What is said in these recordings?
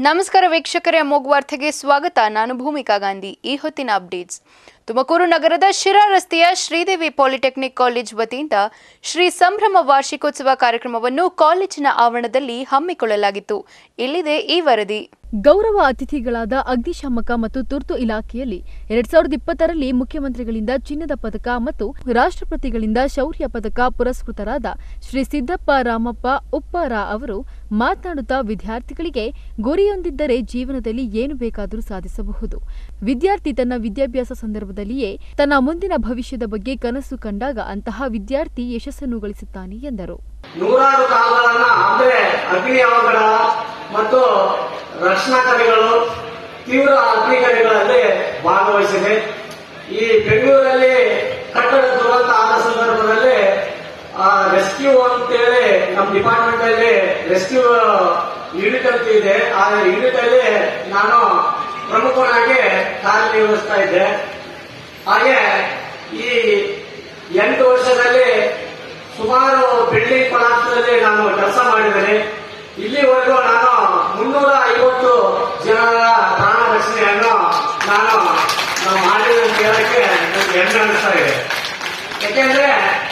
ನಮಸ್ಕಾರ ವೀಕ್ಷಕರೇ ಅಮೋಘ್ ವಾರ್ತೆಗೆ ಸ್ವಾಗತ ನಾನು ಭೂಮಿಕಾ ಗಾಂಧಿ ಈ ಹೊತ್ತಿನ ಅಪ್ಡೇಟ್ಸ್ ತುಮಕೂರು ನಗರದ ಶಿರಾ ರಸ್ತೆಯ ಶ್ರೀದೇವಿ ಪಾಲಿಟೆಕ್ನಿಕ್ ಕಾಲೇಜ್ ವತಿಯಿಂದ ಶ್ರೀ ಸಂಭ್ರಮ ವಾರ್ಷಿಕೋತ್ಸವ ಕಾರ್ಯಕ್ರಮವನ್ನು ಕಾಲೇಜಿನ ಆವರಣದಲ್ಲಿ ಹಮ್ಮಿಕೊಳ್ಳಲಾಗಿತ್ತು ಇಲ್ಲಿದೆ ಈ ವರದಿ ಗೌರವ ಅತಿಥಿಗಳಾದ ಅಗ್ನಿಶಾಮಕ ಮತ್ತು ತುರ್ತು ಇಲಾಖೆಯಲ್ಲಿ ಎರಡ್ ಸಾವಿರದ ಇಪ್ಪತ್ತರಲ್ಲಿ ಮುಖ್ಯಮಂತ್ರಿಗಳಿಂದ ಚಿನ್ನದ ಪದಕ ಮತ್ತು ರಾಷ್ಟ್ರಪತಿಗಳಿಂದ ಶೌರ್ಯ ಪದಕ ಪುರಸ್ಕೃತರಾದ ಶ್ರೀ ಸಿದ್ದಪ್ಪ ರಾಮಪ್ಪ ಉಪ್ಪಾರ ಅವರು ಮಾತನಾಡುತ್ತಾ ವಿದ್ಯಾರ್ಥಿಗಳಿಗೆ ಗುರಿಯೊಂದಿದ್ದರೆ ಜೀವನದಲ್ಲಿ ಏನು ಬೇಕಾದರೂ ಸಾಧಿಸಬಹುದು ವಿದ್ಯಾರ್ಥಿ ತನ್ನ ವಿದ್ಯಾಭ್ಯಾಸ ಸಂದರ್ಭದಲ್ಲಿಯೇ ತನ್ನ ಮುಂದಿನ ಭವಿಷ್ಯದ ಬಗ್ಗೆ ಕನಸು ಕಂಡಾಗ ಅಂತಹ ವಿದ್ಯಾರ್ಥಿ ಯಶಸ್ಸನ್ನು ಗಳಿಸುತ್ತಾನೆ ಎಂದರು ನೂರಾರು ಕಾಲಗಳನ್ನ ಅಂದ್ರೆ ಅಗ್ನಿ ಅವಘಡ ಮತ್ತು ರಕ್ಷಣಾ ಕಾರ್ಯಗಳು ತೀವ್ರ ಅಗ್ನಿ ಕಾರ್ಯಗಳಲ್ಲಿ ಭಾಗವಹಿಸಿದೆ ಈ ಬೆಂಗಳೂರಲ್ಲಿ ಕಟ್ಟಡ ದುರಂತ ಆದ ಸಂದರ್ಭದಲ್ಲಿ ರೆಸ್ಕ್ಯೂ ಅಂತೇಳಿ ನಮ್ಮ ಡಿಪಾರ್ಟ್ಮೆಂಟ್ ಅಲ್ಲಿ ರೆಸ್ಕ್ಯೂ ಯೂನಿಟ್ ಅಂತ ಇದೆ ಆ ಯೂನಿಟ್ ಅಲ್ಲಿ ನಾನು ಪ್ರಮುಖನಾಗಿ ಕಾರ್ಯನಿರ್ವಹಿಸ್ತಾ ಇದ್ದೆ ಹಾಗೆ ಈ ಎಂಟು ವರ್ಷದಲ್ಲಿ ಸುಮಾರು ಬಿಲ್ಡಿಂಗ್ ಕೊಲಾಪ್ಸದಲ್ಲಿ ನಾನು ಕೆಲಸ ಮಾಡಿದ್ದೇನೆ ಇಲ್ಲಿವರೆಗೂ ನಾನು ಮುನ್ನೂರ ಐವತ್ತು ಜನರ ಪ್ರಾಣ ರಕ್ಷಣೆಯನ್ನು ನಾನು ನಾವು ಮಾಡಿದೆ ಅಂತ ಹೇಳಕ್ಕೆ ನನಗೆ ಹೆಮ್ಮೆ ಅನಿಸ್ತಾ ಇದೆ ಯಾಕೆಂದ್ರೆ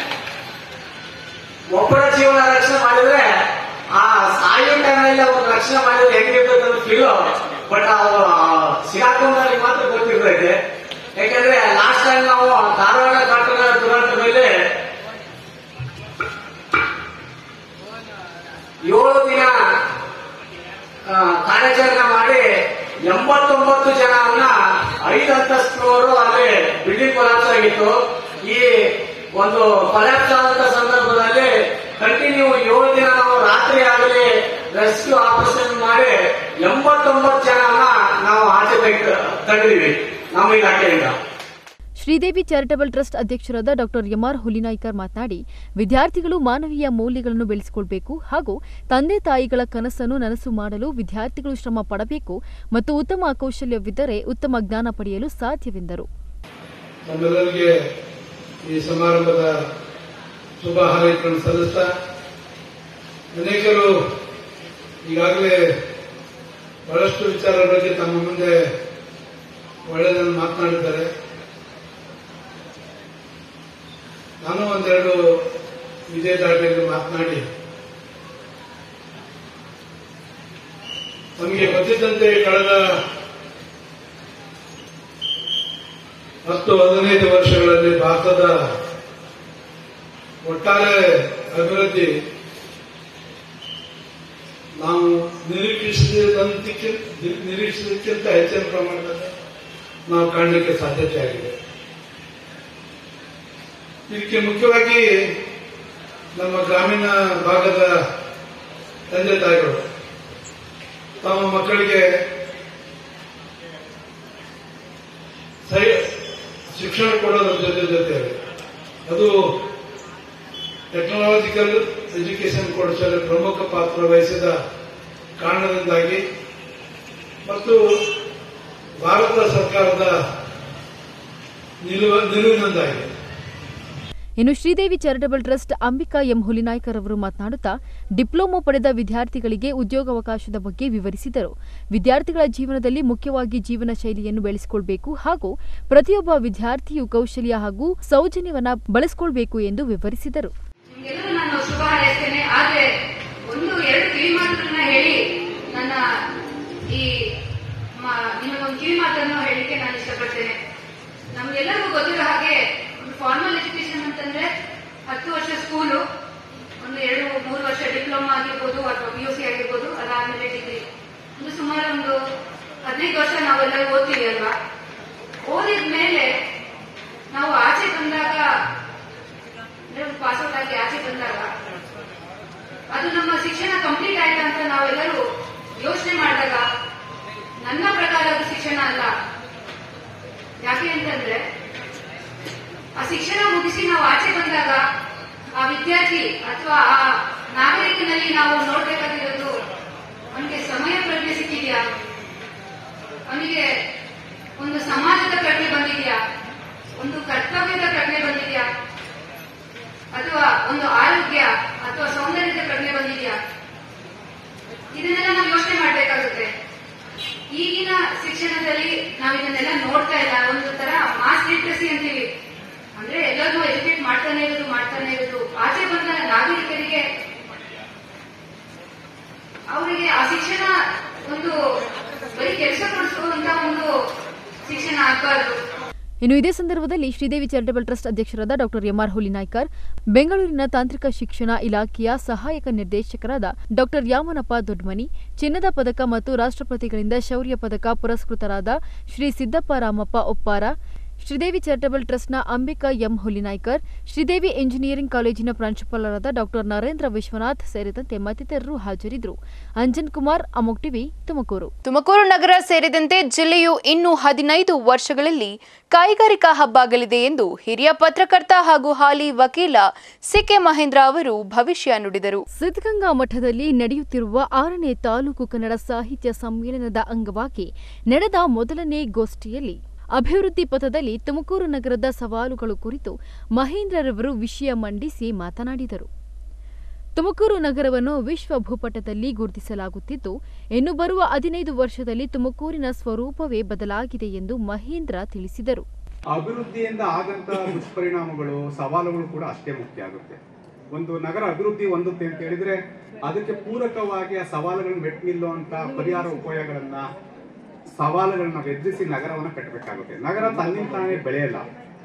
ಒಬ್ಬರ ಜೀವನ ರಕ್ಷಣೆ ಮಾಡಿದ್ರೆ ಆ ಸಾಯೋ ಟೈಮಲ್ಲಿ ಅವ್ರು ರಕ್ಷಣೆ ಮಾಡಿದ್ರೆ ಹೆಂಗಿರ್ತದೆ ಅಂತ ಫೀಲು ಬಟ್ ಅವರು ಸಿಗಾಕೊಂಡವ್ರಿಗೆ ಮಾತ್ರ ಗೊತ್ತಿರ್ತೈತೆ ಯಾಕಂದ್ರೆ ಲಾಸ್ಟ್ ಟೈಮ್ ನಾವು ಧಾರವಾಡ ಕಟ್ಟಡ ದುರಂತದಲ್ಲಿ ಏಳು ದಿನ ಆ, ಕಾರ್ಯಾಚರಣೆ ಮಾಡಿ ಎಂಬತ್ತೊಂಬತ್ತು ಜನವನ್ನ ಐದು ಅಂತಸ್ತಿನವರು ಅಲ್ಲಿ ಬಿಲ್ಡಿಂಗ್ ಕೊಲಾಪ್ಸ್ ಆಗಿತ್ತು ಈ ಒಂದು ಕೊಲಾಪ್ಸ್ ಆದಂತ ಸಂದರ್ಭದಲ್ಲಿ ಕಂಟಿನ್ಯೂ ಏಳು ದಿನ ನಾವು ರಾತ್ರಿ ಆಗಲಿ ರೆಸ್ಕ್ಯೂ ಆಪರೇಷನ್ ಮಾಡಿ ಎಂಬತ್ತೊಂಬತ್ತು ಜನವನ್ನ ನಾವು ಆಚೆ ತೆಗ್ದು ತೆಗೆದಿವಿ ನಮ್ಮ ಇಲಾಖೆಯಿಂದ ಶ್ರೀದೇವಿ ಚಾರಿಟಬಲ್ ಟ್ರಸ್ಟ್ ಅಧ್ಯಕ್ಷರಾದ ಡಾಕ್ಟರ್ ಎಂಆರ್ ಹುಲಿನಾಯ್ಕರ್ ಮಾತನಾಡಿ ವಿದ್ಯಾರ್ಥಿಗಳು ಮಾನವೀಯ ಮೌಲ್ಯಗಳನ್ನು ಬೆಳೆಸಿಕೊಳ್ಬೇಕು ಹಾಗೂ ತಂದೆ ತಾಯಿಗಳ ಕನಸನ್ನು ನನಸು ಮಾಡಲು ವಿದ್ಯಾರ್ಥಿಗಳು ಶ್ರಮ ಪಡಬೇಕು ಮತ್ತು ಉತ್ತಮ ಕೌಶಲ್ಯವಿದ್ದರೆ ಉತ್ತಮ ಜ್ಞಾನ ಪಡೆಯಲು ಸಾಧ್ಯವೆಂದರು ನಮ್ಮೆಲ್ಲರಿಗೆ ಈ ಸಮಾರಂಭದ ಶುಭ ಹಾರೈಕೆಗಳನ್ನು ಸಲ್ಲಿಸ್ತಾ ಅನೇಕರು ಈಗಾಗಲೇ ಬಹಳಷ್ಟು ವಿಚಾರಗಳ ಬಗ್ಗೆ ತಮ್ಮ ಮುಂದೆ ಒಳ್ಳೆಯದನ್ನು ಮಾತನಾಡಿದ್ದಾರೆ ನಾನು ಒಂದೆರಡು ಇದೇ ದಾಟಿಯಲ್ಲಿ ಮಾತನಾಡಿ ನಮಗೆ ಗೊತ್ತಿದ್ದಂತೆ ಕಳೆದ ಹತ್ತು ಹದಿನೈದು ವರ್ಷಗಳಲ್ಲಿ ಭಾರತದ ಒಟ್ಟಾರೆ ಅಭಿವೃದ್ಧಿ ನಾವು ನಿರೀಕ್ಷಿಸಿದಂತಕ್ಕಿಂತ ನಿರೀಕ್ಷಿಸಕ್ಕಿಂತ ಹೆಚ್ಚಿನ ಪ್ರಮಾಣದಲ್ಲಿ ನಾವು ಕಾಣಲಿಕ್ಕೆ ಸಾಧ್ಯತೆ ಆಗಿದೆ ಇದಕ್ಕೆ ಮುಖ್ಯವಾಗಿ ನಮ್ಮ ಗ್ರಾಮೀಣ ಭಾಗದ ತಂದೆ ತಾಯಿಗಳು ತಮ್ಮ ಮಕ್ಕಳಿಗೆ ಸರಿ ಶಿಕ್ಷಣ ಕೊಡೋದ್ರ ಜೊತೆ ಜೊತೆಗೆ ಅದು ಟೆಕ್ನಾಲಜಿಕಲ್ ಎಜುಕೇಶನ್ ಕೊಡಿಸಲು ಪ್ರಮುಖ ಪಾತ್ರ ವಹಿಸಿದ ಕಾರಣದಿಂದಾಗಿ ಮತ್ತು ಭಾರತ ಸರ್ಕಾರದ ನಿಲುವ ನಿಲುವಿನಿಂದಾಗಿ ಇನ್ನು Shridevi charitable trust Ambika M Hulinaykar ಅವರು ಮಾತನಾಡುತ್ತಾ ಡಿಪ್ಲೊಮೊ ಪಡೆದ ವಿದ್ಯಾರ್ಥಿಗಳಿಗೆ ಉದ್ಯೋಗಾವಕಾಶದ ಬಗ್ಗೆ ವಿವರಿಸಿದರು ವಿದ್ಯಾರ್ಥಿಗಳ ಜೀವನದಲ್ಲಿ ಮುಖ್ಯವಾಗಿ ಜೀವನ ಶೈಲಿಯನ್ನು ಬೆಳೆಸಿಕೊಳ್ಬೇಕು ಹಾಗೂ ಪ್ರತಿಯೊಬ್ಬ ವಿದ್ಯಾರ್ಥಿಯು ಕೌಶಲ್ಯ ಹಾಗೂ ಸೌಜನ್ಯವನ್ನ ಬಳಸಿಕೊಳ್ಬೇಕು ಎಂದು ವಿವರಿಸಿದರು ನಿಮ್ಗೆಲ್ಲರೂ ನಾನು ಶುಭ ಹಾರೈಸ್ತೇನೆ ಆದ್ರೆ ಒಂದು ಎರಡು ಕಿವಿ ಮಾತುಗಳನ್ನ ಹೇಳಿ ನನ್ನ ಈ ಮ- ನಿಮಗೊಂದು ಕಿವಿ ಮಾತನ್ನು ಹೇಳಿಕ್ಕೆ ನಾನು ಇಷ್ಟಪಡ್ತೇನೆ ನಮ್ಗೆಲ್ಲರಿಗೂ ಗೊತ್ತಿರೋ ಹಾಗೆ ಒಂದು ಫಾರ್ಮಲ್ ಎಜುಕೇಶನ್ ಅಂತಂದ್ರೆ ಹತ್ತು ವರ್ಷ ಸ್ಕೂಲು ಒಂದು ಎರಡು ಮೂರು ವರ್ಷ ಡಿಪ್ಲೊಮಾ ಆಗಿರ್ಬೋದು ಅಥವಾ ಪಿ ಯು ಸಿ ಆಗಿರ್ಬೋದು ಅದಾದ್ಮೇಲೆ ಡಿಗ್ರಿ ಒಂದು ಸುಮಾರು ಒಂದು ಹದಿನೈದು ವರ್ಷ ನಾವೆಲ್ಲರೂ ಓದ್ತೀವಿ ಅಲ್ವಾ ಓದಿದ ಮೇಲೆ ನಾವು ಆಚೆ ಬಂದಾಗ ಪಾಸ್ಔಟ್ ಆಗಿ ಆಚೆ ಬಂದಾಗ ಅದು ನಮ್ಮ ಶಿಕ್ಷಣ ಕಂಪ್ಲೀಟ್ ಆಯ್ತಾ ಅಂತ ನಾವೆಲ್ಲರೂ ಯೋಚನೆ ಮಾಡಿದಾಗ ನನ್ನ ಪ್ರಕಾರ ಅದು ಶಿಕ್ಷಣ ಅಲ್ಲ ಯಾಕೆ ಅಂತಂದ್ರೆ ಆ ಶಿಕ್ಷಣ ಮುಗಿಸಿ ನಾವು ಆಚೆ ಬಂದಾಗ ಆ ವಿದ್ಯಾರ್ಥಿ ಅಥವಾ ಆ ನಾಗರಿಕನಲ್ಲಿ ನಾವು ನೋಡ್ಬೇಕಾಗಿರೋದು ಅವನಿಗೆ ಸಮಯ ಪ್ರಜ್ಞೆ ಸಿಕ್ಕಿದ್ಯಾ ಅವನಿಗೆ ಒಂದು ಸಮಾಜದ ಪ್ರಜ್ಞೆ ಬಂದಿದ್ಯಾ ಒಂದು ಕರ್ತವ್ಯದ ಪ್ರಜ್ಞೆ ಬಂದಿದ್ಯಾ ಅಥವಾ ಒಂದು ಆರೋಗ್ಯ ಅಥವಾ ಸೌಂದರ್ಯದ ಪ್ರಜ್ಞೆ ಬಂದಿದ್ಯಾ ಇದನ್ನೆಲ್ಲ ನಾವು ಯೋಚನೆ ಮಾಡ್ಬೇಕಾಗುತ್ತೆ ಶಿಕ್ಷಣದಲ್ಲಿ ನಾವು ಇದನ್ನೆಲ್ಲ ನೋಡ್ತಾ ಇಲ್ಲ ಒಂದು ತರ ಮಾಸ್ ಲಿಟ್ರಸಿ ಅಂತೀವಿ ಅಂದ್ರೆ ಎಲ್ಲರೂ ಎಜುಕೇಟ್ ಮಾಡ್ತಾನೆ ಇರೋದು ಮಾಡ್ತಾನೆ ಇರೋದು ಆಚೆ ಬಂದ ನಾಗರಿಕರಿಗೆ ಅವರಿಗೆ ಆ ಶಿಕ್ಷಣ ಒಂದು ಬರೀ ಕೆಲಸ ಕೊಡಿಸುವಂತ ಒಂದು ಶಿಕ್ಷಣ ಆಗ್ಬಾರ್ದು ಇನ್ನು ಇದೇ ಸಂದರ್ಭದಲ್ಲಿ ಶ್ರೀದೇವಿ ಚಾರಿಟಬಲ್ ಟ್ರಸ್ಟ್ ಅಧ್ಯಕ್ಷರಾದ ಡಾಕ್ಟರ್ ಎಂಆರ್ ಹುಲಿನಾಯ್ಕರ್ ಬೆಂಗಳೂರಿನ ತಾಂತ್ರಿಕ ಶಿಕ್ಷಣ ಇಲಾಖೆಯ ಸಹಾಯಕ ನಿರ್ದೇಶಕರಾದ ಡಾಕ್ಟರ್ ಯಾಮನಪ್ಪ ದೊಡ್ಮನಿ ಚಿನ್ನದ ಪದಕ ಮತ್ತು ರಾಷ್ಟ್ರಪತಿಗಳಿಂದ ಶೌರ್ಯ ಪದಕ ಪುರಸ್ಕೃತರಾದ ಶ್ರೀ ಸಿದ್ದಪ್ಪ ರಾಮಪ್ಪ ಒಪ್ಪಾರ ಶ್ರೀದೇವಿ ಚಾರಿಟಬಲ್ ಟ್ರಸ್ಟ್ನ ಅಂಬಿಕಾ ಎಂ ಹುಲಿನಾಯ್ಕರ್ ಶ್ರೀದೇವಿ ಇಂಜಿನಿಯರಿಂಗ್ ಕಾಲೇಜಿನ ಪ್ರಾಂಶುಪಾಲರಾದ ಡಾಕ್ಟರ್ ನರೇಂದ್ರ ವಿಶ್ವನಾಥ್ ಸೇರಿದಂತೆ ಮತ್ತಿತರರು ಹಾಜರಿದ್ದರು ಅಂಜನ್ ಕುಮಾರ್ ಅಮೋಕ್ ಟಿವಿ ತುಮಕೂರು ತುಮಕೂರು ನಗರ ಸೇರಿದಂತೆ ಜಿಲ್ಲೆಯು ಇನ್ನು ಹದಿನೈದು ವರ್ಷಗಳಲ್ಲಿ ಕೈಗಾರಿಕಾ ಹಬ್ ಆಗಲಿದೆ ಎಂದು ಹಿರಿಯ ಪತ್ರಕರ್ತ ಹಾಗೂ ಹಾಲಿ ವಕೀಲ ಸಿಕೆ ಮಹೇಂದ್ರ ಅವರು ಭವಿಷ್ಯ ನುಡಿದರು ಸಿದ್ಧಗಂಗಾ ಮಠದಲ್ಲಿ ನಡೆಯುತ್ತಿರುವ ಆರನೇ ತಾಲೂಕು ಕನ್ನಡ ಸಾಹಿತ್ಯ ಸಮ್ಮೇಳನದ ಅಂಗವಾಗಿ ನಡೆದ ಮೊದಲನೇ ಗೋಷ್ಠಿಯಲ್ಲಿ ಅಭಿವೃದ್ಧಿ ಪಥದಲ್ಲಿ ತುಮಕೂರು ನಗರದ ಸವಾಲುಗಳು ಕುರಿತು ಮಹೇಂದ್ರರವರು ವಿಷಯ ಮಂಡಿಸಿ ಮಾತನಾಡಿದರು ತುಮಕೂರು ನಗರವನ್ನು ವಿಶ್ವ ಭೂಪಟದಲ್ಲಿ ಗುರುತಿಸಲಾಗುತ್ತಿದ್ದು ಇನ್ನು ಬರುವ ಹದಿನೈದು ವರ್ಷದಲ್ಲಿ ತುಮಕೂರಿನ ಸ್ವರೂಪವೇ ಬದಲಾಗಿದೆ ಎಂದು ಮಹೇಂದ್ರ ತಿಳಿಸಿದರು ಅಭಿವೃದ್ಧಿಯಿಂದ ಆಗಂತ ದುಷ್ಪರಿಣಾಮಗಳು ಸವಾಲುಗಳು ಕೂಡ ಅಷ್ಟೇ ಮುಖ್ಯ ಆಗುತ್ತೆ ಒಂದು ನಗರ ಅಭಿವೃದ್ಧಿ ಹೊಂದುತ್ತೆ ಅಂತ ಹೇಳಿದ್ರೆ ಅದಕ್ಕೆ ಪೂರಕವಾಗಿ ಆ ಸವಾಲುಗಳನ್ನ ಮೆಟ್ ನಿಲ್ಲುವಂತ ಪರಿಹಾರ ಉಪಾಯಗಳನ್ನ ಸವಾಲುಗಳನ್ನ ಎದುರಿಸಿ ನಗರವನ್ನ ಕಟ್ಟಬೇಕಾಗುತ್ತೆ ನಗರ ತನ್ನಿಂತಾನೇ ಬೆಳೆಯಲ್ಲ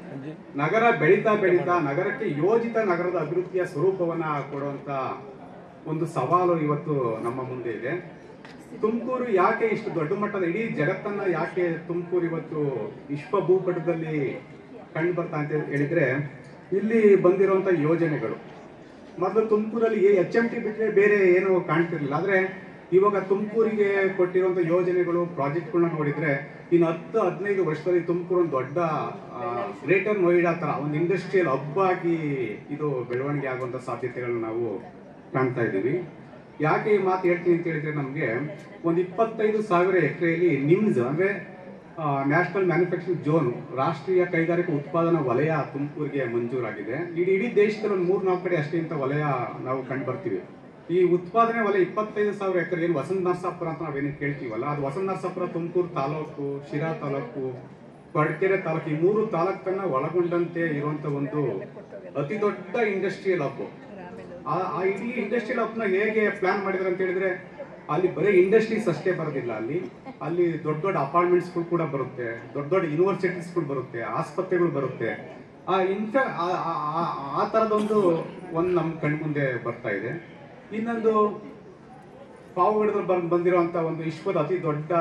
ನಗರ ಬೆಳೀತಾ ಬೆಳೀತಾ ನಗರಕ್ಕೆ ಯೋಜಿತ ನಗರದ ಅಭಿವೃದ್ಧಿಯ ಸ್ವರೂಪವನ್ನ ಕೊಡುವಂತ ಒಂದು ಸವಾಲು ಇವತ್ತು ನಮ್ಮ ಮುಂದೆ ಇದೆ ತುಮಕೂರು ಯಾಕೆ ಇಷ್ಟು ದೊಡ್ಡ ಮಟ್ಟದ ಇಡೀ ಜಗತ್ತನ್ನ ಯಾಕೆ ತುಮಕೂರು ಇವತ್ತು ವಿಶ್ವ ಭೂಪಟದಲ್ಲಿ ಕಂಡು ಬರ್ತಾ ಅಂತ ಹೇಳಿದ್ರೆ ಇಲ್ಲಿ ಬಂದಿರುವಂತ ಯೋಜನೆಗಳು ಮೊದಲು ತುಮಕೂರಲ್ಲಿ ಎಚ್ ಎಂ ಟಿ ಬಿಟ್ಟರೆ ಬೇರೆ ಏನು ಕಾಣ್ತಿರ್ಲಿಲ್ಲ ಆದ್ರೆ ಇವಾಗ ತುಮಕೂರಿಗೆ ಕೊಟ್ಟಿರುವಂತ ಯೋಜನೆಗಳು ಪ್ರಾಜೆಕ್ಟ್ಗಳನ್ನ ನೋಡಿದ್ರೆ ಇನ್ನು ಹತ್ತು ಹದಿನೈದು ವರ್ಷದಲ್ಲಿ ತುಮಕೂರು ಒಂದು ದೊಡ್ಡ ಗ್ರೇಟರ್ ನೋಯಿಡಾ ತರ ಒಂದು ಇಂಡಸ್ಟ್ರಿಯಲ್ ಹಬ್ ಆಗಿ ಇದು ಬೆಳವಣಿಗೆ ಆಗುವಂತ ಸಾಧ್ಯತೆಗಳನ್ನ ನಾವು ಕಾಣ್ತಾ ಇದ್ದೀವಿ ಯಾಕೆ ಈ ಮಾತು ಹೇಳ್ತೀನಿ ಅಂತ ಹೇಳಿದ್ರೆ ನಮಗೆ ಒಂದು ಇಪ್ಪತ್ತೈದು ಸಾವಿರ ಎಕರೆಯಲ್ಲಿ ನಿಮ್ಸ್ ಅಂದ್ರೆ ನ್ಯಾಷನಲ್ ಮ್ಯಾನುಫ್ಯಾಕ್ಚರಿಂಗ್ ಝೋನ್ ರಾಷ್ಟ್ರೀಯ ಕೈಗಾರಿಕಾ ಉತ್ಪಾದನಾ ವಲಯ ತುಮಕೂರಿಗೆ ಮಂಜೂರಾಗಿದೆ ಇಡೀ ಇಡೀ ದೇಶದಲ್ಲಿ ಒಂದು ಮೂರ್ ನಾಲ್ಕು ಕಡೆ ಅಷ್ಟೇ ಇಂಥ ವಲಯ ನಾವು ಕಂಡು ಬರ್ತೀವಿ ಈ ಉತ್ಪಾದನೆ ವಲಯ ಇಪ್ಪತ್ತೈದು ಸಾವಿರ ಎಕರೆ ಏನು ವಸಂತ ನರಸಾಪುರ ಅಂತ ನಾವೇನು ಕೇಳ್ತೀವಲ್ಲ ಅದು ವಸಂತ ನರಸಾಪುರ ತುಮಕೂರು ತಾಲೂಕು ಶಿರಾ ತಾಲೂಕು ಕೊರಟಗೆರೆ ತಾಲೂಕು ಈ ಮೂರು ತಾಲೂಕನ್ನ ಒಳಗೊಂಡಂತೆ ಇರುವಂತ ಒಂದು ಅತಿ ದೊಡ್ಡ ಇಂಡಸ್ಟ್ರಿಯಲ್ ಹಬ್ ಆ ಆ ಇಡೀ ಇಂಡಸ್ಟ್ರಿಯಲ್ ಹಬ್ನ ಹೇಗೆ ಪ್ಲಾನ್ ಮಾಡಿದ್ರೆ ಅಂತ ಹೇಳಿದ್ರೆ ಅಲ್ಲಿ ಬರೀ ಇಂಡಸ್ಟ್ರೀಸ್ ಅಷ್ಟೇ ಬರೋದಿಲ್ಲ ಅಲ್ಲಿ ಅಲ್ಲಿ ದೊಡ್ಡ ದೊಡ್ಡ ಅಪಾರ್ಟ್ಮೆಂಟ್ಸ್ಗಳು ಕೂಡ ಬರುತ್ತೆ ದೊಡ್ಡ ದೊಡ್ಡ ಯೂನಿವರ್ಸಿಟೀಸ್ಗಳು ಬರುತ್ತೆ ಆಸ್ಪತ್ರೆಗಳು ಬರುತ್ತೆ ಆ ಇಂಥ ಆ- ಆ- ಆ- ಆ ಥರದೊಂದು ಒಂದು ನಮ್ಮ ಕಣ್ಮುಂದೆ ಬರ್ತಾ ಇದೆ ಇನ್ನೊಂದು ಪಾವಗಡದಲ್ಲಿ ಬಂದ್ ಬಂದಿರುವಂತ ಒಂದು ವಿಶ್ವದ ಅತಿ ದೊಡ್ಡ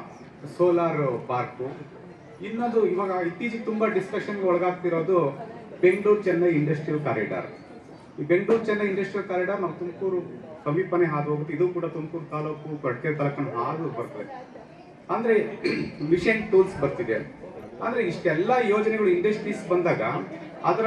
ಸೋಲಾರ್ ಪಾರ್ಕು ಇನ್ನೊಂದು ಇವಾಗ ಇತ್ತೀಚೆಗೆ ತುಂಬಾ ಡಿಸ್ಕಷನ್ಗೆ ಒಳಗಾಗ್ತಿರೋದು ಬೆಂಗಳೂರು ಚೆನ್ನೈ ಇಂಡಸ್ಟ್ರಿಯಲ್ ಕಾರಿಡಾರ್ ಈ ಬೆಂಗಳೂರು ಚೆನ್ನೈ ಇಂಡಸ್ಟ್ರಿಯಲ್ ಕಾರಿಡಾರ್ ನಾವು ತುಮಕೂರು ಸಮೀಪನೇ ಹಾದು ಹೋಗುತ್ತೆ ಇದು ಕೂಡ ತುಮಕೂರು ತಾಲೂಕು ಕೊಡಕೆ ತಾಲೂಕನ್ನು ಹಾದು ಬರ್ತದೆ ಅಂದ್ರೆ ಮಿಷನ್ ಟೂಲ್ಸ್ ಬರ್ತಿದೆ ಅಂದ್ರೆ ಇಷ್ಟೆಲ್ಲ ಯೋಜನೆಗಳು ಇಂಡಸ್ಟ್ರೀಸ್ ಬಂದಾಗ ಅದರ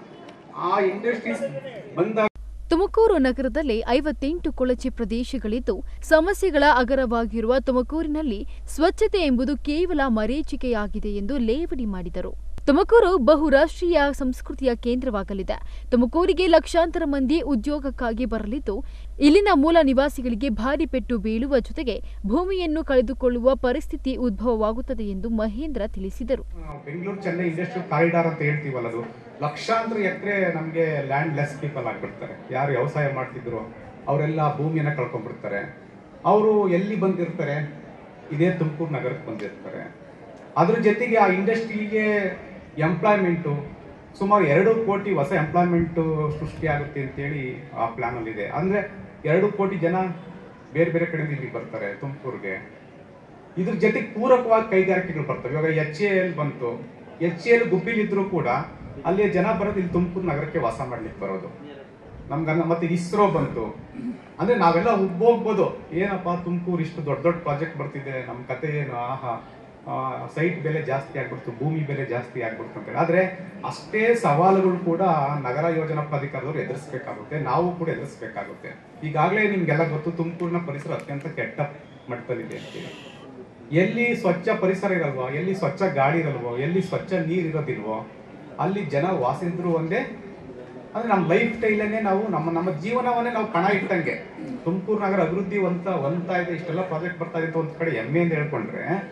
ಆ ಇಂಡಸ್ಟ್ರೀಸ್ ಬಂದಾಗ ತುಮಕೂರು ನಗರದಲ್ಲಿ ಐವತ್ತೆಂಟು ಕೊಳಚೆ ಪ್ರದೇಶಗಳಿದ್ದು ಸಮಸ್ಯೆಗಳ ಅಗರವಾಗಿರುವ ತುಮಕೂರಿನಲ್ಲಿ ಸ್ವಚ್ಛತೆ ಎಂಬುದು ಕೇವಲ ಮರೀಚಿಕೆಯಾಗಿದೆ ಎಂದು ಲೇವಡಿ ಮಾಡಿದರು ತುಮಕೂರು ಬಹುರಾಷ್ಟ್ರೀಯ ಸಂಸ್ಕೃತಿಯ ಕೇಂದ್ರವಾಗಲಿದೆ ತುಮಕೂರಿಗೆ ಲಕ್ಷಾಂತರ ಮಂದಿ ಉದ್ಯೋಗಕ್ಕಾಗಿ ಬರಲಿದ್ದು ಇಲ್ಲಿನ ಮೂಲ ನಿವಾಸಿಗಳಿಗೆ ಭಾರಿ ಪೆಟ್ಟು ಬೀಳುವ ಜೊತೆಗೆ ಭೂಮಿಯನ್ನು ಕಳೆದುಕೊಳ್ಳುವ ಪರಿಸ್ಥಿತಿ ಉದ್ಭವವಾಗುತ್ತದೆ ಎಂದು ಮಹೇಂದ್ರ ತಿಳಿಸಿದರು ಬೆಂಗಳೂರು ಚೆನ್ನೈ ಇಂಡಸ್ಟ್ರಿಯಲ್ ಕಾರಿಡಾರ್ ಅಂತ ಹೇಳ್ತೀವಲ್ಲ ಅದು ಲಕ್ಷಾಂತರ ಎಕರೆ ನಮಗೆ ಲ್ಯಾಂಡ್ ಲೆಸ್ ಪೀಪಲ್ ಆಗ್ಬಿಡ್ತಾರೆ ಯಾರು ವ್ಯವಸಾಯ ಮಾಡ್ತಿದ್ರು ಅವರೆಲ್ಲ ಭೂಮಿಯನ್ನ ಕಳ್ಕೊಂಡ್ಬಿಡ್ತಾರೆ ಅವರು ಎಲ್ಲಿ ಬಂದಿರ್ತಾರೆ ಇದೇ ತುಮಕೂರು ನಗರಕ್ಕೆ ಬಂದಿರ್ತಾರೆ ಅದ್ರ ಜೊತೆಗೆ ಆ ಇಂಡಸ್ಟ್ರಿಗೆ ಎಂಪ್ಲಾಯ್ಮೆಂಟು ಸುಮಾರು ಎರಡು ಕೋಟಿ ಹೊಸ ಎಂಪ್ಲಾಯ್ಮೆಂಟ್ ಸೃಷ್ಟಿಯಾಗುತ್ತೆ ಅಂತೇಳಿ ಆ ಪ್ಲಾನ್ ಅಲ್ಲಿ ಇದೆ ಅಂದ್ರೆ ಎರಡು ಕೋಟಿ ಜನ ಬೇರೆ ಬೇರೆ ಕಡೆಯಿಂದ ಇಲ್ಲಿ ಬರ್ತಾರೆ ತುಮಕೂರಿಗೆ ಇದ್ರ ಜೊತೆಗೆ ಪೂರಕವಾಗಿ ಕೈಗಾರಿಕೆಗಳು ಬರ್ತವೆ ಇವಾಗ ಎಚ್ ಎ ಎಲ್ ಬಂತು ಎಚ್ ಎಲ್ ಗುಬ್ಬಿಲಿದ್ರು ಕೂಡ ಅಲ್ಲಿ ಜನ ಬರೋದು ಇಲ್ಲಿ ತುಮಕೂರು ನಗರಕ್ಕೆ ವಾಸ ಮಾಡ್ಲಿಕ್ಕೆ ಬರೋದು ನಮ್ಗನ್ನ ಮತ್ತೆ ಇಸ್ರೋ ಬಂತು ಅಂದ್ರೆ ನಾವೆಲ್ಲ ಹೋಗ್ಬೋದು ಏನಪ್ಪಾ ತುಮಕೂರು ಇಷ್ಟು ದೊಡ್ಡ ದೊಡ್ಡ ಪ್ರಾಜೆಕ್ಟ್ ಬರ್ತಿದೆ ನಮ್ಮ ಕತೆ ಏನು ಆಹಾ ಸೈಟ್ ಬೆಲೆ ಜಾಸ್ತಿ ಆಗ್ಬಿಡ್ತು ಭೂಮಿ ಬೆಲೆ ಜಾಸ್ತಿ ಆಗ್ಬಿಡ್ತು ಅಂತೇಳಿ ಆದ್ರೆ ಅಷ್ಟೇ ಸವಾಲುಗಳು ಕೂಡ ನಗರ ಯೋಜನಾ ಪ್ರಾಧಿಕಾರದವರು ಎದುರಿಸಬೇಕಾಗುತ್ತೆ ನಾವು ಕೂಡ ಎದುರಿಸಬೇಕಾಗುತ್ತೆ ಈಗಾಗಲೇ ನಿಮ್ಗೆಲ್ಲ ಗೊತ್ತು ತುಮಕೂರಿನ ಪರಿಸರ ಅತ್ಯಂತ ಕೆಟ್ಟ ಮಟ್ಟದಲ್ಲಿದೆ ಅಂತೇಳಿ ಎಲ್ಲಿ ಸ್ವಚ್ಛ ಪರಿಸರ ಇರಲ್ವೋ ಎಲ್ಲಿ ಸ್ವಚ್ಛ ಗಾಳಿ ಇರಲ್ವೋ ಎಲ್ಲಿ ಸ್ವಚ್ಛ ನೀರು ಇರೋದಿಲ್ವೋ ಅಲ್ಲಿ ಜನ ವಾಸಿದ್ರು ಒಂದೇ ಅಂದ್ರೆ ನಮ್ಮ ಲೈಫ್ ಸ್ಟೈಲನ್ನೇ ನಾವು ನಮ್ಮ ನಮ್ಮ ಜೀವನವನ್ನೇ ನಾವು ಪಣ ಇಟ್ಟಂಗೆ ತುಮಕೂರು ನಗರ ಅಭಿವೃದ್ಧಿ ಒಂತ ಒಂತ ಇದೆ ಇಷ್ಟೆಲ್ಲ ಪ್ರಾಜೆಕ್ಟ್ ಬರ್ತಾ ಇದೆ ಅಂತ ಒಂದ್ ಕಡೆ ಹೆಮ್ಮೆಯಿಂದ ಹೇಳ್ಕೊಂಡ್ರೆ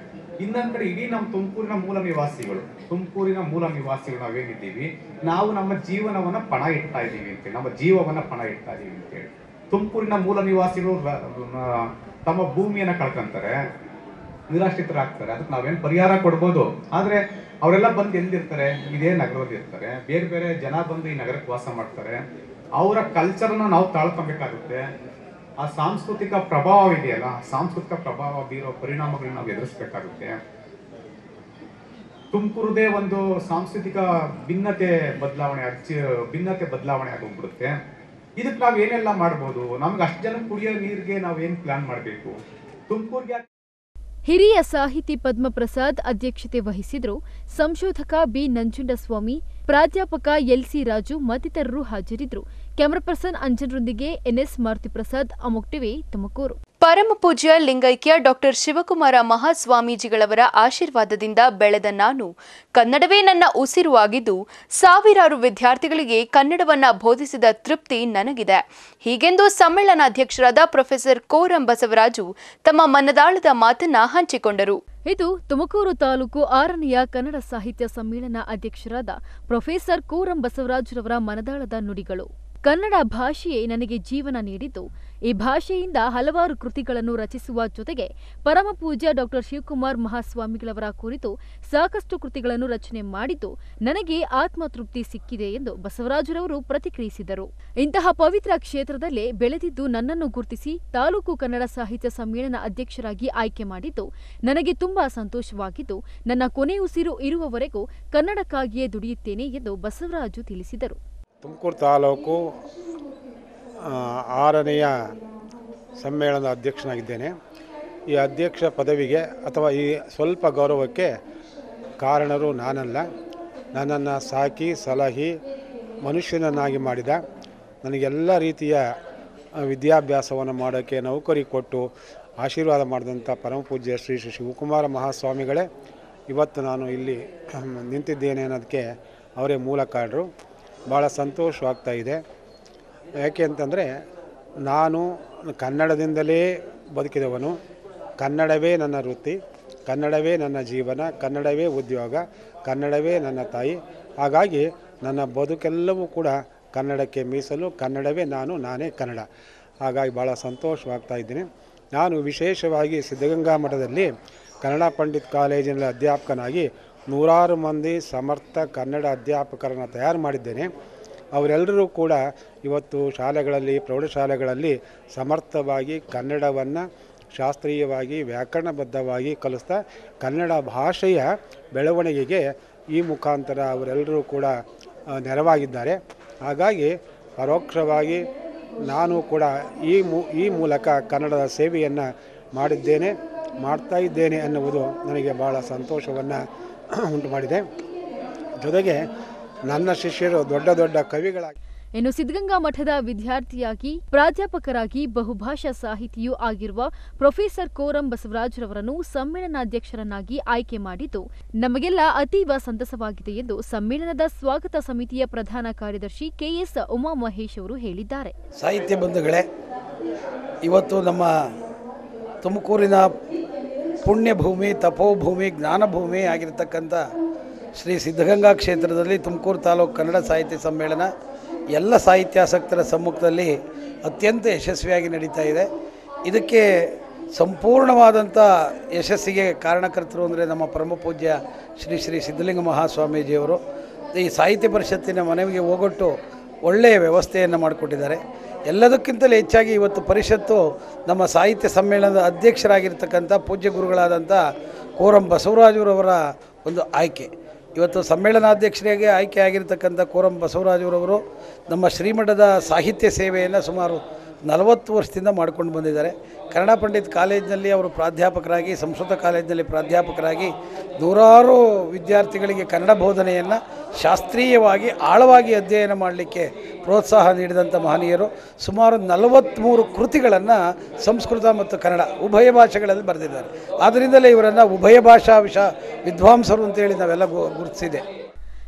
ಇನ್ನೊಂದ್ ಕಡೆ ಇಡೀ ನಮ್ಮ ತುಮಕೂರಿನ ಮೂಲ ನಿವಾಸಿಗಳು ತುಮಕೂರಿನ ಮೂಲ ನಿವಾಸಿಗಳು ನಾವೇನಿದ್ದೀವಿ ನಾವು ನಮ್ಮ ಜೀವನವನ್ನ ಪಣ ಇಡ್ತಾ ಇದ್ದೀವಿ ಅಂತೇಳಿ ನಮ್ಮ ಜೀವವನ್ನ ಪಣ ಇಡ್ತಾ ಇದ್ದೀವಿ ಅಂತೇಳಿ ತುಮಕೂರಿನ ಮೂಲ ನಿವಾಸಿಗಳು ರ- ರ- ತಮ್ಮ ಭೂಮಿಯನ್ನ ಕಳ್ಕೊಂತಾರೆ ನಿರಾಶ್ರಿತರಾಗ್ತಾರೆ ಅದಕ್ಕೆ ನಾವೇನ್ ಪರಿಹಾರ ಕೊಡ್ಬೋದು ಆದ್ರೆ ಅವರೆಲ್ಲ ಬಂದು ಎಲ್ಲಿರ್ತಾರೆ ಇದೇ ನಗರದಲ್ಲಿ ಇರ್ತಾರೆ ಬೇರೆ ಬೇರೆ ಜನ ಬಂದು ಈ ನಗರಕ್ಕೆ ವಾಸ ಮಾಡ್ತಾರೆ ಅವರ ಕಲ್ಚರ್ನ ನಾವು ತಾಳ್ಕೊಬೇಕಾಗುತ್ತೆ ಆ ಸಾಂಸ್ಕೃತಿಕ ಪ್ರಭಾವ ಇದೆಯಲ್ಲ ಸಾಂಸ್ಕೃತಿಕ ಪ್ರಭಾವ ಬೀರೋ ಪರಿಣಾಮಗಳನ್ನ ನಾವು ಎದುರಿಸ್ಬೇಕಾಗುತ್ತೆ ತುಮಕೂರದೇ ಒಂದು ಸಾಂಸ್ಕೃತಿಕ ಭಿನ್ನತೆ ಬದಲಾವಣೆ ಅಚ್ಚ ಭಿನ್ನತೆ ಬದಲಾವಣೆ ಆಗೋಗ್ಬಿಡುತ್ತೆ ಇದಕ್ಕೆ ನಾವ್ ಏನೆಲ್ಲ ಮಾಡ್ಬೋದು ನಮ್ಗೆ ಅಷ್ಟು ಜನ ಕುಡಿಯೋ ನೀರಿಗೆ ನಾವ್ ಏನ್ ಪ್ಲಾನ್ ಮಾಡ್ಬೇಕು ತುಮಕೂರ್ಗೆ ಹಿರಿಯ ಸಾಹಿತಿ ಪದ್ಮಪ್ರಸಾದ್ ಅಧ್ಯಕ್ಷತೆ ವಹಿಸಿದ್ರು ಸಂಶೋಧಕ ಬಿ ನಂಜುಂಡಸ್ವಾಮಿ ಪ್ರಾಧ್ಯಾಪಕ ಎಲ್ಸಿ ರಾಜು ಮತ್ತಿತರರು ಹಾಜರಿದ್ದರು ಕ್ಯಾಮರಾ ಪರ್ಸನ್ ಅಂಜನ್ರೊಂದಿಗೆ ಎನ್ಎಸ್ ಮಾರುತಿಪ್ರಸಾದ್ ಅಮೋಕ್ ಟಿವಿ ತುಮಕೂರು ಪರಮ ಪೂಜ್ಯ ಲಿಂಗೈಕ್ಯ ಡಾಕ್ಟರ್ ಶಿವಕುಮಾರ ಮಹಾಸ್ವಾಮೀಜಿಗಳವರ ಆಶೀರ್ವಾದದಿಂದ ಬೆಳೆದ ನಾನು ಕನ್ನಡವೇ ನನ್ನ ಉಸಿರುವಾಗಿದ್ದು ಸಾವಿರಾರು ವಿದ್ಯಾರ್ಥಿಗಳಿಗೆ ಕನ್ನಡವನ್ನ ಬೋಧಿಸಿದ ತೃಪ್ತಿ ನನಗಿದೆ ಹೀಗೆಂದು ಸಮ್ಮೇಳನಾಧ್ಯಕ್ಷರಾದ ಪ್ರೊಫೆಸರ್ ಕೋರಂ ಬಸವರಾಜು ತಮ್ಮ ಮನದಾಳದ ಮಾತನ್ನ ಹಂಚಿಕೊಂಡರು ಇದು ತುಮಕೂರು ತಾಲೂಕು ಆರನೆಯ ಕನ್ನಡ ಸಾಹಿತ್ಯ ಸಮ್ಮೇಳನ ಅಧ್ಯಕ್ಷರಾದ ಪ್ರೊಫೆಸರ್ ಕೂರಂ ಬಸವರಾಜರವರ ಮನದಾಳದ ನುಡಿಗಳು ಕನ್ನಡ ಭಾಷೆಯೇ ನನಗೆ ಜೀವನ ನೀಡಿದ್ದು ಈ ಭಾಷೆಯಿಂದ ಹಲವಾರು ಕೃತಿಗಳನ್ನು ರಚಿಸುವ ಜೊತೆಗೆ ಪರಮಪೂಜ್ಯ ಡಾಕ್ಟರ್ ಶಿವಕುಮಾರ್ ಮಹಾಸ್ವಾಮಿಗಳವರ ಕುರಿತು ಸಾಕಷ್ಟು ಕೃತಿಗಳನ್ನು ರಚನೆ ಮಾಡಿದ್ದು ನನಗೆ ಆತ್ಮತೃಪ್ತಿ ಸಿಕ್ಕಿದೆ ಎಂದು ಬಸವರಾಜರವರು ಪ್ರತಿಕ್ರಿಯಿಸಿದರು ಇಂತಹ ಪವಿತ್ರ ಕ್ಷೇತ್ರದಲ್ಲೇ ಬೆಳೆದಿದ್ದು ನನ್ನನ್ನು ಗುರುತಿಸಿ ತಾಲೂಕು ಕನ್ನಡ ಸಾಹಿತ್ಯ ಸಮ್ಮೇಳನ ಅಧ್ಯಕ್ಷರಾಗಿ ಆಯ್ಕೆ ಮಾಡಿದ್ದು ನನಗೆ ತುಂಬಾ ಸಂತೋಷವಾಗಿದ್ದು ನನ್ನ ಕೊನೆಯುಸಿರು ಇರುವವರೆಗೂ ಕನ್ನಡಕ್ಕಾಗಿಯೇ ದುಡಿಯುತ್ತೇನೆ ಎಂದು ಬಸವರಾಜು ತಿಳಿಸಿದರು ತುಮಕೂರು ತಾಲೂಕು ಆ, ಆರನೆಯ ಸಮ್ಮೇಳನದ ಅಧ್ಯಕ್ಷನಾಗಿದ್ದೇನೆ ಈ ಅಧ್ಯಕ್ಷ ಪದವಿಗೆ ಅಥವಾ ಈ ಸ್ವಲ್ಪ ಗೌರವಕ್ಕೆ ಕಾರಣರು ನಾನಲ್ಲ ನನ್ನನ್ನು ಸಾಕಿ ಸಲಹಿ ಮನುಷ್ಯನನ್ನಾಗಿ ಮಾಡಿದ ನನಗೆಲ್ಲ ರೀತಿಯ ಆ, ವಿದ್ಯಾಭ್ಯಾಸವನ್ನು ಮಾಡೋಕ್ಕೆ ನೌಕರಿ ಕೊಟ್ಟು ಆಶೀರ್ವಾದ ಮಾಡಿದಂಥ ಪರಮಪೂಜ್ಯ ಶ್ರೀ ಶ್ರೀ ಶಿವಕುಮಾರ ಮಹಾಸ್ವಾಮಿಗಳೇ ಇವತ್ತು ನಾನು ಇಲ್ಲಿ ಅಹ್, ನಿಂತಿದ್ದೇನೆ ಅನ್ನೋದಕ್ಕೆ ಅವರೇ ಮೂಲ ಕಾರಣರು ಭಾಳ ಸಂತೋಷವಾಗ್ತಾ ಇದೆ ಯಾಕೆ ಅಂತಂದರೆ ನಾನು ಕನ್ನಡದಿಂದಲೇ ಬದುಕಿದವನು ಕನ್ನಡವೇ ನನ್ನ ವೃತ್ತಿ ಕನ್ನಡವೇ ನನ್ನ ಜೀವನ ಕನ್ನಡವೇ ಉದ್ಯೋಗ ಕನ್ನಡವೇ ನನ್ನ ತಾಯಿ ಹಾಗಾಗಿ ನನ್ನ ಬದುಕೆಲ್ಲವೂ ಕೂಡ ಕನ್ನಡಕ್ಕೆ ಮೀಸಲು ಕನ್ನಡವೇ ನಾನು ನಾನೇ ಕನ್ನಡ ಹಾಗಾಗಿ ಭಾಳ ಸಂತೋಷವಾಗ್ತಾ ಇದ್ದೀನಿ ನಾನು ವಿಶೇಷವಾಗಿ ಸಿದ್ಧಗಂಗಾ ಮಠದಲ್ಲಿ ಕನ್ನಡ ಪಂಡಿತ್ ಕಾಲೇಜಿನಲ್ಲಿ ಅಧ್ಯಾಪಕನಾಗಿ ನೂರಾರು ಮಂದಿ ಸಮರ್ಥ ಕನ್ನಡ ಅಧ್ಯಾಪಕರನ್ನು ತಯಾರು ಮಾಡಿದ್ದೇನೆ ಅವರೆಲ್ಲರೂ ಕೂಡ ಇವತ್ತು ಶಾಲೆಗಳಲ್ಲಿ ಪ್ರೌಢಶಾಲೆಗಳಲ್ಲಿ ಸಮರ್ಥವಾಗಿ ಕನ್ನಡವನ್ನು ಶಾಸ್ತ್ರೀಯವಾಗಿ ವ್ಯಾಕರಣಬದ್ಧವಾಗಿ ಕಲಿಸ್ತಾ ಕನ್ನಡ ಭಾಷೆಯ ಬೆಳವಣಿಗೆಗೆ ಈ ಮುಖಾಂತರ ಅವರೆಲ್ಲರೂ ಕೂಡ ಆ, ನೆರವಾಗಿದ್ದಾರೆ ಹಾಗಾಗಿ ಪರೋಕ್ಷವಾಗಿ ನಾನು ಕೂಡ ಈ ಮೂ ಈ ಮೂಲಕ ಕನ್ನಡದ ಸೇವೆಯನ್ನು ಮಾಡಿದ್ದೇನೆ ಮಾಡ್ತಾ ಇದ್ದೇನೆ ಅನ್ನುವುದು ನನಗೆ ಭಾಳ ಸಂತೋಷವನ್ನು ಉಂಟು ಮಾಡಿದೆ ಜೊತೆಗೆ ನನ್ನ ಶಿಷ್ಯರು ದೊಡ್ಡ ದೊಡ್ಡ ಕವಿಗಳಾಗಿ ಇನ್ನು ಸಿದ್ಧಗಂಗಾ ಮಠದ ವಿದ್ಯಾರ್ಥಿಯಾಗಿ ಪ್ರಾಧ್ಯಾಪಕರಾಗಿ ಬಹುಭಾಷಾ ಸಾಹಿತಿಯೂ ಆಗಿರುವ ಪ್ರೊಫೆಸರ್ ಕೋರಂ ಬಸವರಾಜರವರನ್ನು ಸಮ್ಮೇಳನಾಧ್ಯಕ್ಷರನ್ನಾಗಿ ಆಯ್ಕೆ ಮಾಡಿದ್ದು ನಮಗೆಲ್ಲ ಅತೀವ ಸಂತಸವಾಗಿದೆ ಎಂದು ಸಮ್ಮೇಳನದ ಸ್ವಾಗತ ಸಮಿತಿಯ ಪ್ರಧಾನ ಕಾರ್ಯದರ್ಶಿ ಕೆಎಸ್ ಉಮಾ ಮಹೇಶ್ ಅವರು ಹೇಳಿದ್ದಾರೆ ಸಾಹಿತ್ಯ ಬಂಧುಗಳೇ ಇವತ್ತು ನಮ್ಮ ತುಮಕೂರಿನ ಪುಣ್ಯಭೂಮಿ ತಪೋಭೂಮಿ ಜ್ಞಾನಭೂಮಿ ಆಗಿರತಕ್ಕಂಥ ಶ್ರೀ ಸಿದ್ಧಗಂಗಾ ಕ್ಷೇತ್ರದಲ್ಲಿ ತುಮಕೂರು ತಾಲೂಕು ಕನ್ನಡ ಸಾಹಿತ್ಯ ಸಮ್ಮೇಳನ ಎಲ್ಲ ಸಾಹಿತ್ಯಾಸಕ್ತರ ಸಮ್ಮುಖದಲ್ಲಿ ಅತ್ಯಂತ ಯಶಸ್ವಿಯಾಗಿ ನಡೀತಾ ಇದೆ ಇದಕ್ಕೆ ಸಂಪೂರ್ಣವಾದಂಥ ಯಶಸ್ಸಿಗೆ ಕಾರಣಕರ್ತರು ಅಂದರೆ ನಮ್ಮ ಪರಮ ಪೂಜ್ಯ ಶ್ರೀ ಶ್ರೀ ಸಿದ್ಧಲಿಂಗ ಮಹಾಸ್ವಾಮೀಜಿಯವರು ಈ ಸಾಹಿತ್ಯ ಪರಿಷತ್ತಿನ ಮನವಿಗೆ ಹೋಗೊಟ್ಟು ಒಳ್ಳೆಯ ವ್ಯವಸ್ಥೆಯನ್ನು ಮಾಡಿಕೊಟ್ಟಿದ್ದಾರೆ ಎಲ್ಲದಕ್ಕಿಂತಲೂ ಹೆಚ್ಚಾಗಿ ಇವತ್ತು ಪರಿಷತ್ತು ನಮ್ಮ ಸಾಹಿತ್ಯ ಸಮ್ಮೇಳನದ ಅಧ್ಯಕ್ಷರಾಗಿರ್ತಕ್ಕಂಥ ಪೂಜ್ಯ ಗುರುಗಳಾದಂಥ ಕೋರಂ ಬಸವರಾಜರವರ ಒಂದು ಆಯ್ಕೆ ಇವತ್ತು ಸಮ್ಮೇಳನಾಧ್ಯಕ್ಷರಿಗೆ ಆಯ್ಕೆ ಆಗಿರ್ತಕ್ಕಂಥ ಕೋರಂ ಬಸವರಾಜರವರು ನಮ್ಮ ಶ್ರೀಮಠದ ಸಾಹಿತ್ಯ ಸೇವೆಯನ್ನು ಸುಮಾರು ನಲವತ್ತು ವರ್ಷದಿಂದ ಮಾಡ್ಕೊಂಡು ಬಂದಿದ್ದಾರೆ ಕನ್ನಡ ಪಂಡಿತ್ ಕಾಲೇಜಿನಲ್ಲಿ ಅವರು ಪ್ರಾಧ್ಯಾಪಕರಾಗಿ ಸಂಸ್ಕೃತ ಕಾಲೇಜಿನಲ್ಲಿ ಪ್ರಾಧ್ಯಾಪಕರಾಗಿ ನೂರಾರು ವಿದ್ಯಾರ್ಥಿಗಳಿಗೆ ಕನ್ನಡ ಬೋಧನೆಯನ್ನು ಶಾಸ್ತ್ರೀಯವಾಗಿ ಆಳವಾಗಿ ಅಧ್ಯಯನ ಮಾಡಲಿಕ್ಕೆ ಪ್ರೋತ್ಸಾಹ ನೀಡಿದಂಥ ಮಹನೀಯರು ಸುಮಾರು ನಲವತ್ತ್ಮೂರು ಕೃತಿಗಳನ್ನು ಸಂಸ್ಕೃತ ಮತ್ತು ಕನ್ನಡ ಉಭಯ ಭಾಷೆಗಳಲ್ಲಿ ಬರೆದಿದ್ದಾರೆ ಆದ್ದರಿಂದಲೇ ಇವರನ್ನು ಉಭಯ ಭಾಷಾ ವಿಷ ವಿದ್ವಾಂಸರು ಅಂತೇಳಿ ನಾವೆಲ್ಲ ಗು- ಗುರುತಿಸಿದೆ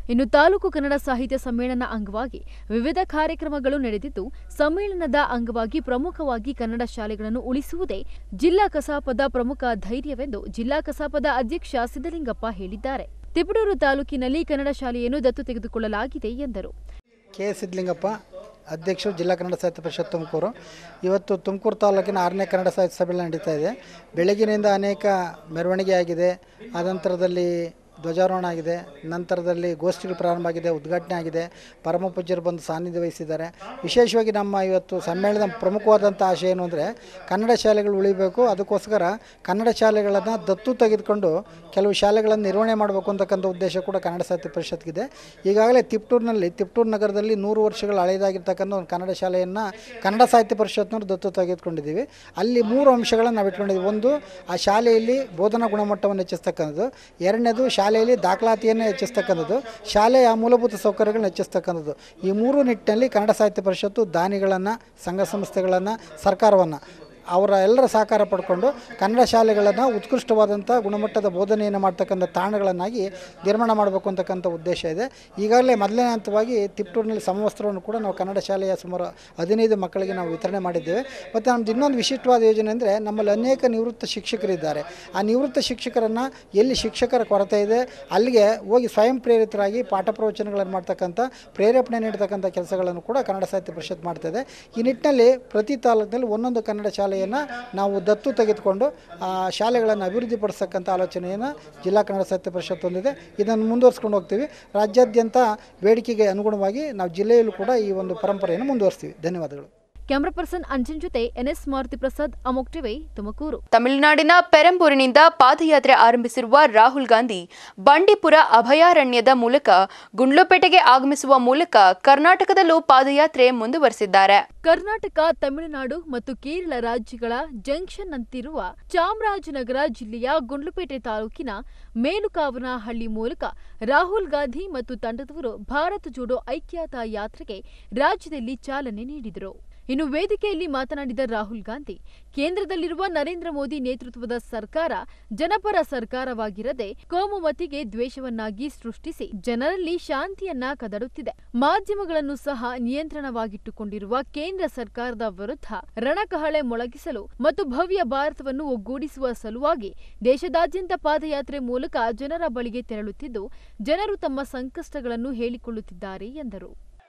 ಇನ್ನು ತಾಲೂಕು ಕನ್ನಡ ಸಾಹಿತ್ಯ ಸಮ್ಮೇಳನ ಅಂಗವಾಗಿ ವಿವಿಧ ಕಾರ್ಯಕ್ರಮಗಳು ನಡೆದಿದ್ದು ಸಮ್ಮೇಳನದ ಅಂಗವಾಗಿ ಪ್ರಮುಖವಾಗಿ ಕನ್ನಡ ಶಾಲೆಗಳನ್ನು ಉಳಿಸುವುದೇ ಜಿಲ್ಲಾ ಕಸಾಪದ ಪ್ರಮುಖ ಧೈರ್ಯವೆಂದು ಜಿಲ್ಲಾ ಕಸಾಪದ ಅಧ್ಯಕ್ಷ ಸಿದ್ದಲಿಂಗಪ್ಪ ಹೇಳಿದ್ದಾರೆ ತಿಪಟೂರು ತಾಲೂಕಿನಲ್ಲಿ ಕನ್ನಡ ಶಾಲೆಯನ್ನು ದತ್ತು ತೆಗೆದುಕೊಳ್ಳಲಾಗಿದೆ ಎಂದರು ಕೆ ಸಿದ್ಲಿಂಗಪ್ಪ ಅಧ್ಯಕ್ಷರು ಜಿಲ್ಲಾ ಕನ್ನಡ ಸಾಹಿತ್ಯ ಪರಿಷತ್ ತುಮಕೂರು ಇವತ್ತು ತುಮಕೂರು ತಾಲೂಕಿನ ಆರನೇ ಕನ್ನಡ ಸಾಹಿತ್ಯ ಸಭೆಯಲ್ಲಿ ನಡೀತಾ ಇದೆ ಬೆಳಗಿನಿಂದ ಅನೇಕ ಮೆರವಣಿಗೆ ಆಗಿದೆ ಆನಂತರದಲ್ಲಿ ಧ್ವಜಾರೋಹಣ ಆಗಿದೆ ನಂತರದಲ್ಲಿ ಗೋಷ್ಠಿಗಳು ಪ್ರಾರಂಭ ಆಗಿದೆ ಉದ್ಘಾಟನೆ ಆಗಿದೆ ಪರಮ ಪೂಜ್ಯರು ಬಂದು ಸಾನ್ನಿಧ್ಯ ವಹಿಸಿದ್ದಾರೆ ವಿಶೇಷವಾಗಿ ನಮ್ಮ ಇವತ್ತು ಸಮ್ಮೇಳನದ ಪ್ರಮುಖವಾದಂಥ ಆಶಯ ಏನು ಅಂದರೆ ಕನ್ನಡ ಶಾಲೆಗಳು ಉಳಿಬೇಕು ಅದಕ್ಕೋಸ್ಕರ ಕನ್ನಡ ಶಾಲೆಗಳನ್ನು ದತ್ತು ತೆಗೆದುಕೊಂಡು ಕೆಲವು ಶಾಲೆಗಳನ್ನು ನಿರ್ವಹಣೆ ಮಾಡಬೇಕು ಅಂತಕ್ಕಂಥ ಉದ್ದೇಶ ಕೂಡ ಕನ್ನಡ ಸಾಹಿತ್ಯ ಪರಿಷತ್ಗಿದೆ ಈಗಾಗಲೇ ತಿಪ್ಟೂರಿನಲ್ಲಿ ತಿಪ್ಟೂರು ನಗರದಲ್ಲಿ ನೂರು ವರ್ಷಗಳ ಹಳೆಯದಾಗಿರ್ತಕ್ಕಂಥ ಒಂದು ಕನ್ನಡ ಶಾಲೆಯನ್ನು ಕನ್ನಡ ಸಾಹಿತ್ಯ ಪರಿಷತ್ನವರು ದತ್ತು ತೆಗೆದುಕೊಂಡಿದ್ದೀವಿ ಅಲ್ಲಿ ಮೂರು ಅಂಶಗಳನ್ನು ನಾವು ಇಟ್ಕೊಂಡಿದ್ದೀವಿ ಒಂದು ಆ ಶಾಲೆಯಲ್ಲಿ ಬೋಧನಾ ಗುಣಮಟ್ಟವನ್ನು ಹೆಚ್ಚಿಸ್ತಕ್ಕಂಥದ್ದು ಎರಡನೇದು ಶಾಲೆಯಲ್ಲಿ ದಾಖಲಾತಿಯನ್ನು ಹೆಚ್ಚಿಸ್ತಕ್ಕಂಥದ್ದು ಶಾಲೆಯ ಮೂಲಭೂತ ಸೌಕರ್ಯಗಳನ್ನ ಹೆಚ್ಚಿಸ್ತಕ್ಕಂಥದ್ದು ಈ ಮೂರು ನಿಟ್ಟಿನಲ್ಲಿ ಕನ್ನಡ ಸಾಹಿತ್ಯ ಪರಿಷತ್ತು ದಾನಿಗಳನ್ನು ಸಂಘ ಸಂಸ್ಥೆಗಳನ್ನು ಸರ್ಕಾರವನ್ನು ಅವರ ಎಲ್ಲರ ಸಹಕಾರ ಪಡ್ಕೊಂಡು ಕನ್ನಡ ಶಾಲೆಗಳನ್ನು ಉತ್ಕೃಷ್ಟವಾದಂಥ ಗುಣಮಟ್ಟದ ಬೋಧನೆಯನ್ನು ಮಾಡ್ತಕ್ಕಂಥ ತಾಣಗಳನ್ನಾಗಿ ನಿರ್ಮಾಣ ಮಾಡಬೇಕು ಅಂತಕ್ಕಂಥ ಉದ್ದೇಶ ಇದೆ ಈಗಾಗಲೇ ಮೊದಲನೇ ಹಂತವಾಗಿ ತಿಪ್ಟೂರಿನಲ್ಲಿ ಸಮವಸ್ತ್ರವನ್ನು ಕೂಡ ನಾವು ಕನ್ನಡ ಶಾಲೆಯ ಸುಮಾರು ಹದಿನೈದು ಮಕ್ಕಳಿಗೆ ನಾವು ವಿತರಣೆ ಮಾಡಿದ್ದೇವೆ ಮತ್ತು ನಮ್ಮದು ಇನ್ನೊಂದು ವಿಶಿಷ್ಟವಾದ ಯೋಜನೆ ಅಂದರೆ ನಮ್ಮಲ್ಲಿ ಅನೇಕ ನಿವೃತ್ತ ಶಿಕ್ಷಕರಿದ್ದಾರೆ ಆ ನಿವೃತ್ತ ಶಿಕ್ಷಕರನ್ನು ಎಲ್ಲಿ ಶಿಕ್ಷಕರ ಕೊರತೆ ಇದೆ ಅಲ್ಲಿಗೆ ಹೋಗಿ ಸ್ವಯಂ ಪ್ರೇರಿತರಾಗಿ ಪಾಠ ಪ್ರವಚನಗಳನ್ನು ಮಾಡ್ತಕ್ಕಂಥ ಪ್ರೇರೇಪಣೆ ನೀಡ್ತಕ್ಕಂಥ ಕೆಲಸಗಳನ್ನು ಕೂಡ ಕನ್ನಡ ಸಾಹಿತ್ಯ ಪರಿಷತ್ ಮಾಡ್ತಾಯಿದೆ ಈ ನಿಟ್ಟಿನಲ್ಲಿ ಪ್ರತಿ ತಾಲೂಕಿನಲ್ಲಿ ಒಂದೊಂದು ಕನ್ನಡ ಶಾಲೆಯನ್ನು ನಾವು ದತ್ತು ತೆಗೆದುಕೊಂಡು ಆ ಶಾಲೆಗಳನ್ನು ಅಭಿವೃದ್ಧಿಪಡಿಸ್ತಕ್ಕಂಥ ಆಲೋಚನೆಯನ್ನು ಜಿಲ್ಲಾ ಕನ್ನಡ ಸಾಹಿತ್ಯ ಪರಿಷತ್ ಹೊಂದಿದೆ ಇದನ್ನು ಮುಂದುವರಿಸ್ಕೊಂಡು ಹೋಗ್ತೀವಿ ರಾಜ್ಯಾದ್ಯಂತ ಬೇಡಿಕೆಗೆ ಅನುಗುಣವಾಗಿ ನಾವು ಜಿಲ್ಲೆಯಲ್ಲೂ ಕೂಡ ಈ ಒಂದು ಪರಂಪರೆಯನ್ನು ಮುಂದುವರಿಸ್ತೀವಿ ಧನ್ಯವಾದಗಳು ಕ್ಯಾಮರಾ ಪರ್ಸನ್ ಅಂಜನ್ ಜೊತೆ ಎನ್ಎಸ್ ಮಾರುತಿ ಪ್ರಸಾದ್ ಅಮೋಕ್ ಟಿವಿ ತುಮಕೂರು ತಮಿಳುನಾಡಿನ ಪೆರಂಬೂರಿನಿಂದ ಪಾದಯಾತ್ರೆ ಆರಂಭಿಸಿರುವ ರಾಹುಲ್ ಗಾಂಧಿ ಬಂಡೀಪುರ ಅಭಯಾರಣ್ಯದ ಮೂಲಕ ಗುಂಡ್ಲುಪೇಟೆಗೆ ಆಗಮಿಸುವ ಮೂಲಕ ಕರ್ನಾಟಕದಲ್ಲೂ ಪಾದಯಾತ್ರೆ ಮುಂದುವರೆಸಿದ್ದಾರೆ ಕರ್ನಾಟಕ ತಮಿಳುನಾಡು ಮತ್ತು ಕೇರಳ ರಾಜ್ಯಗಳ ಜಂಕ್ಷನ್ ಅಂತಿರುವ ಚಾಮರಾಜನಗರ ಜಿಲ್ಲೆಯ ಗುಂಡ್ಲುಪೇಟೆ ತಾಲೂಕಿನ ಮೇಲುಕಾವನಹಳ್ಳಿ ಮೂಲಕ ರಾಹುಲ್ ಗಾಂಧಿ ಮತ್ತು ತಂಡದವರು ಭಾರತ್ ಜೋಡೋ ಐಕ್ಯತಾ ಯಾತ್ರೆಗೆ ರಾಜ್ಯದಲ್ಲಿ ಚಾಲನೆ ನೀಡಿದರು ಇನ್ನು ವೇದಿಕೆಯಲ್ಲಿ ಮಾತನಾಡಿದ ರಾಹುಲ್ ಗಾಂಧಿ ಕೇಂದ್ರದಲ್ಲಿರುವ ನರೇಂದ್ರ ಮೋದಿ ನೇತೃತ್ವದ ಸರ್ಕಾರ ಜನಪರ ಸರ್ಕಾರವಾಗಿರದೆ ಕೋಮುಮತಿಗೆ ದ್ವೇಷವನ್ನಾಗಿ ಸೃಷ್ಟಿಸಿ ಜನರಲ್ಲಿ ಶಾಂತಿಯನ್ನ ಕದಡುತ್ತಿದೆ ಮಾಧ್ಯಮಗಳನ್ನು ಸಹ ನಿಯಂತ್ರಣವಾಗಿಟ್ಟುಕೊಂಡಿರುವ ಕೇಂದ್ರ ಸರ್ಕಾರದ ವಿರುದ್ಧ ರಣಕಹಳೆ ಮೊಳಗಿಸಲು ಮತ್ತು ಭವ್ಯ ಭಾರತವನ್ನು ಒಗ್ಗೂಡಿಸುವ ಸಲುವಾಗಿ ದೇಶದಾದ್ಯಂತ ಪಾದಯಾತ್ರೆ ಮೂಲಕ ಜನರ ಬಳಿಗೆ ತೆರಳುತ್ತಿದ್ದು ಜನರು ತಮ್ಮ ಸಂಕಷ್ಟಗಳನ್ನು ಹೇಳಿಕೊಳ್ಳುತ್ತಿದ್ದಾರೆ ಎಂದರು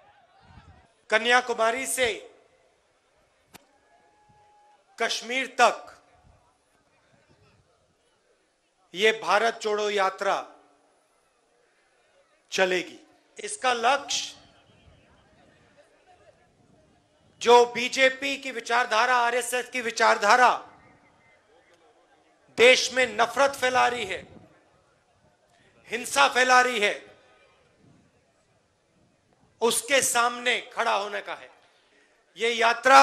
कन्याकुमारी से कश्मीर तक ये भारत जोड़ो यात्रा चलेगी इसका लक्ष्य जो बीजेपी की विचारधारा आरएसएस की विचारधारा देश में नफरत फैला रही है हिंसा फैला रही है उसके सामने खड़ा होने का है ये यात्रा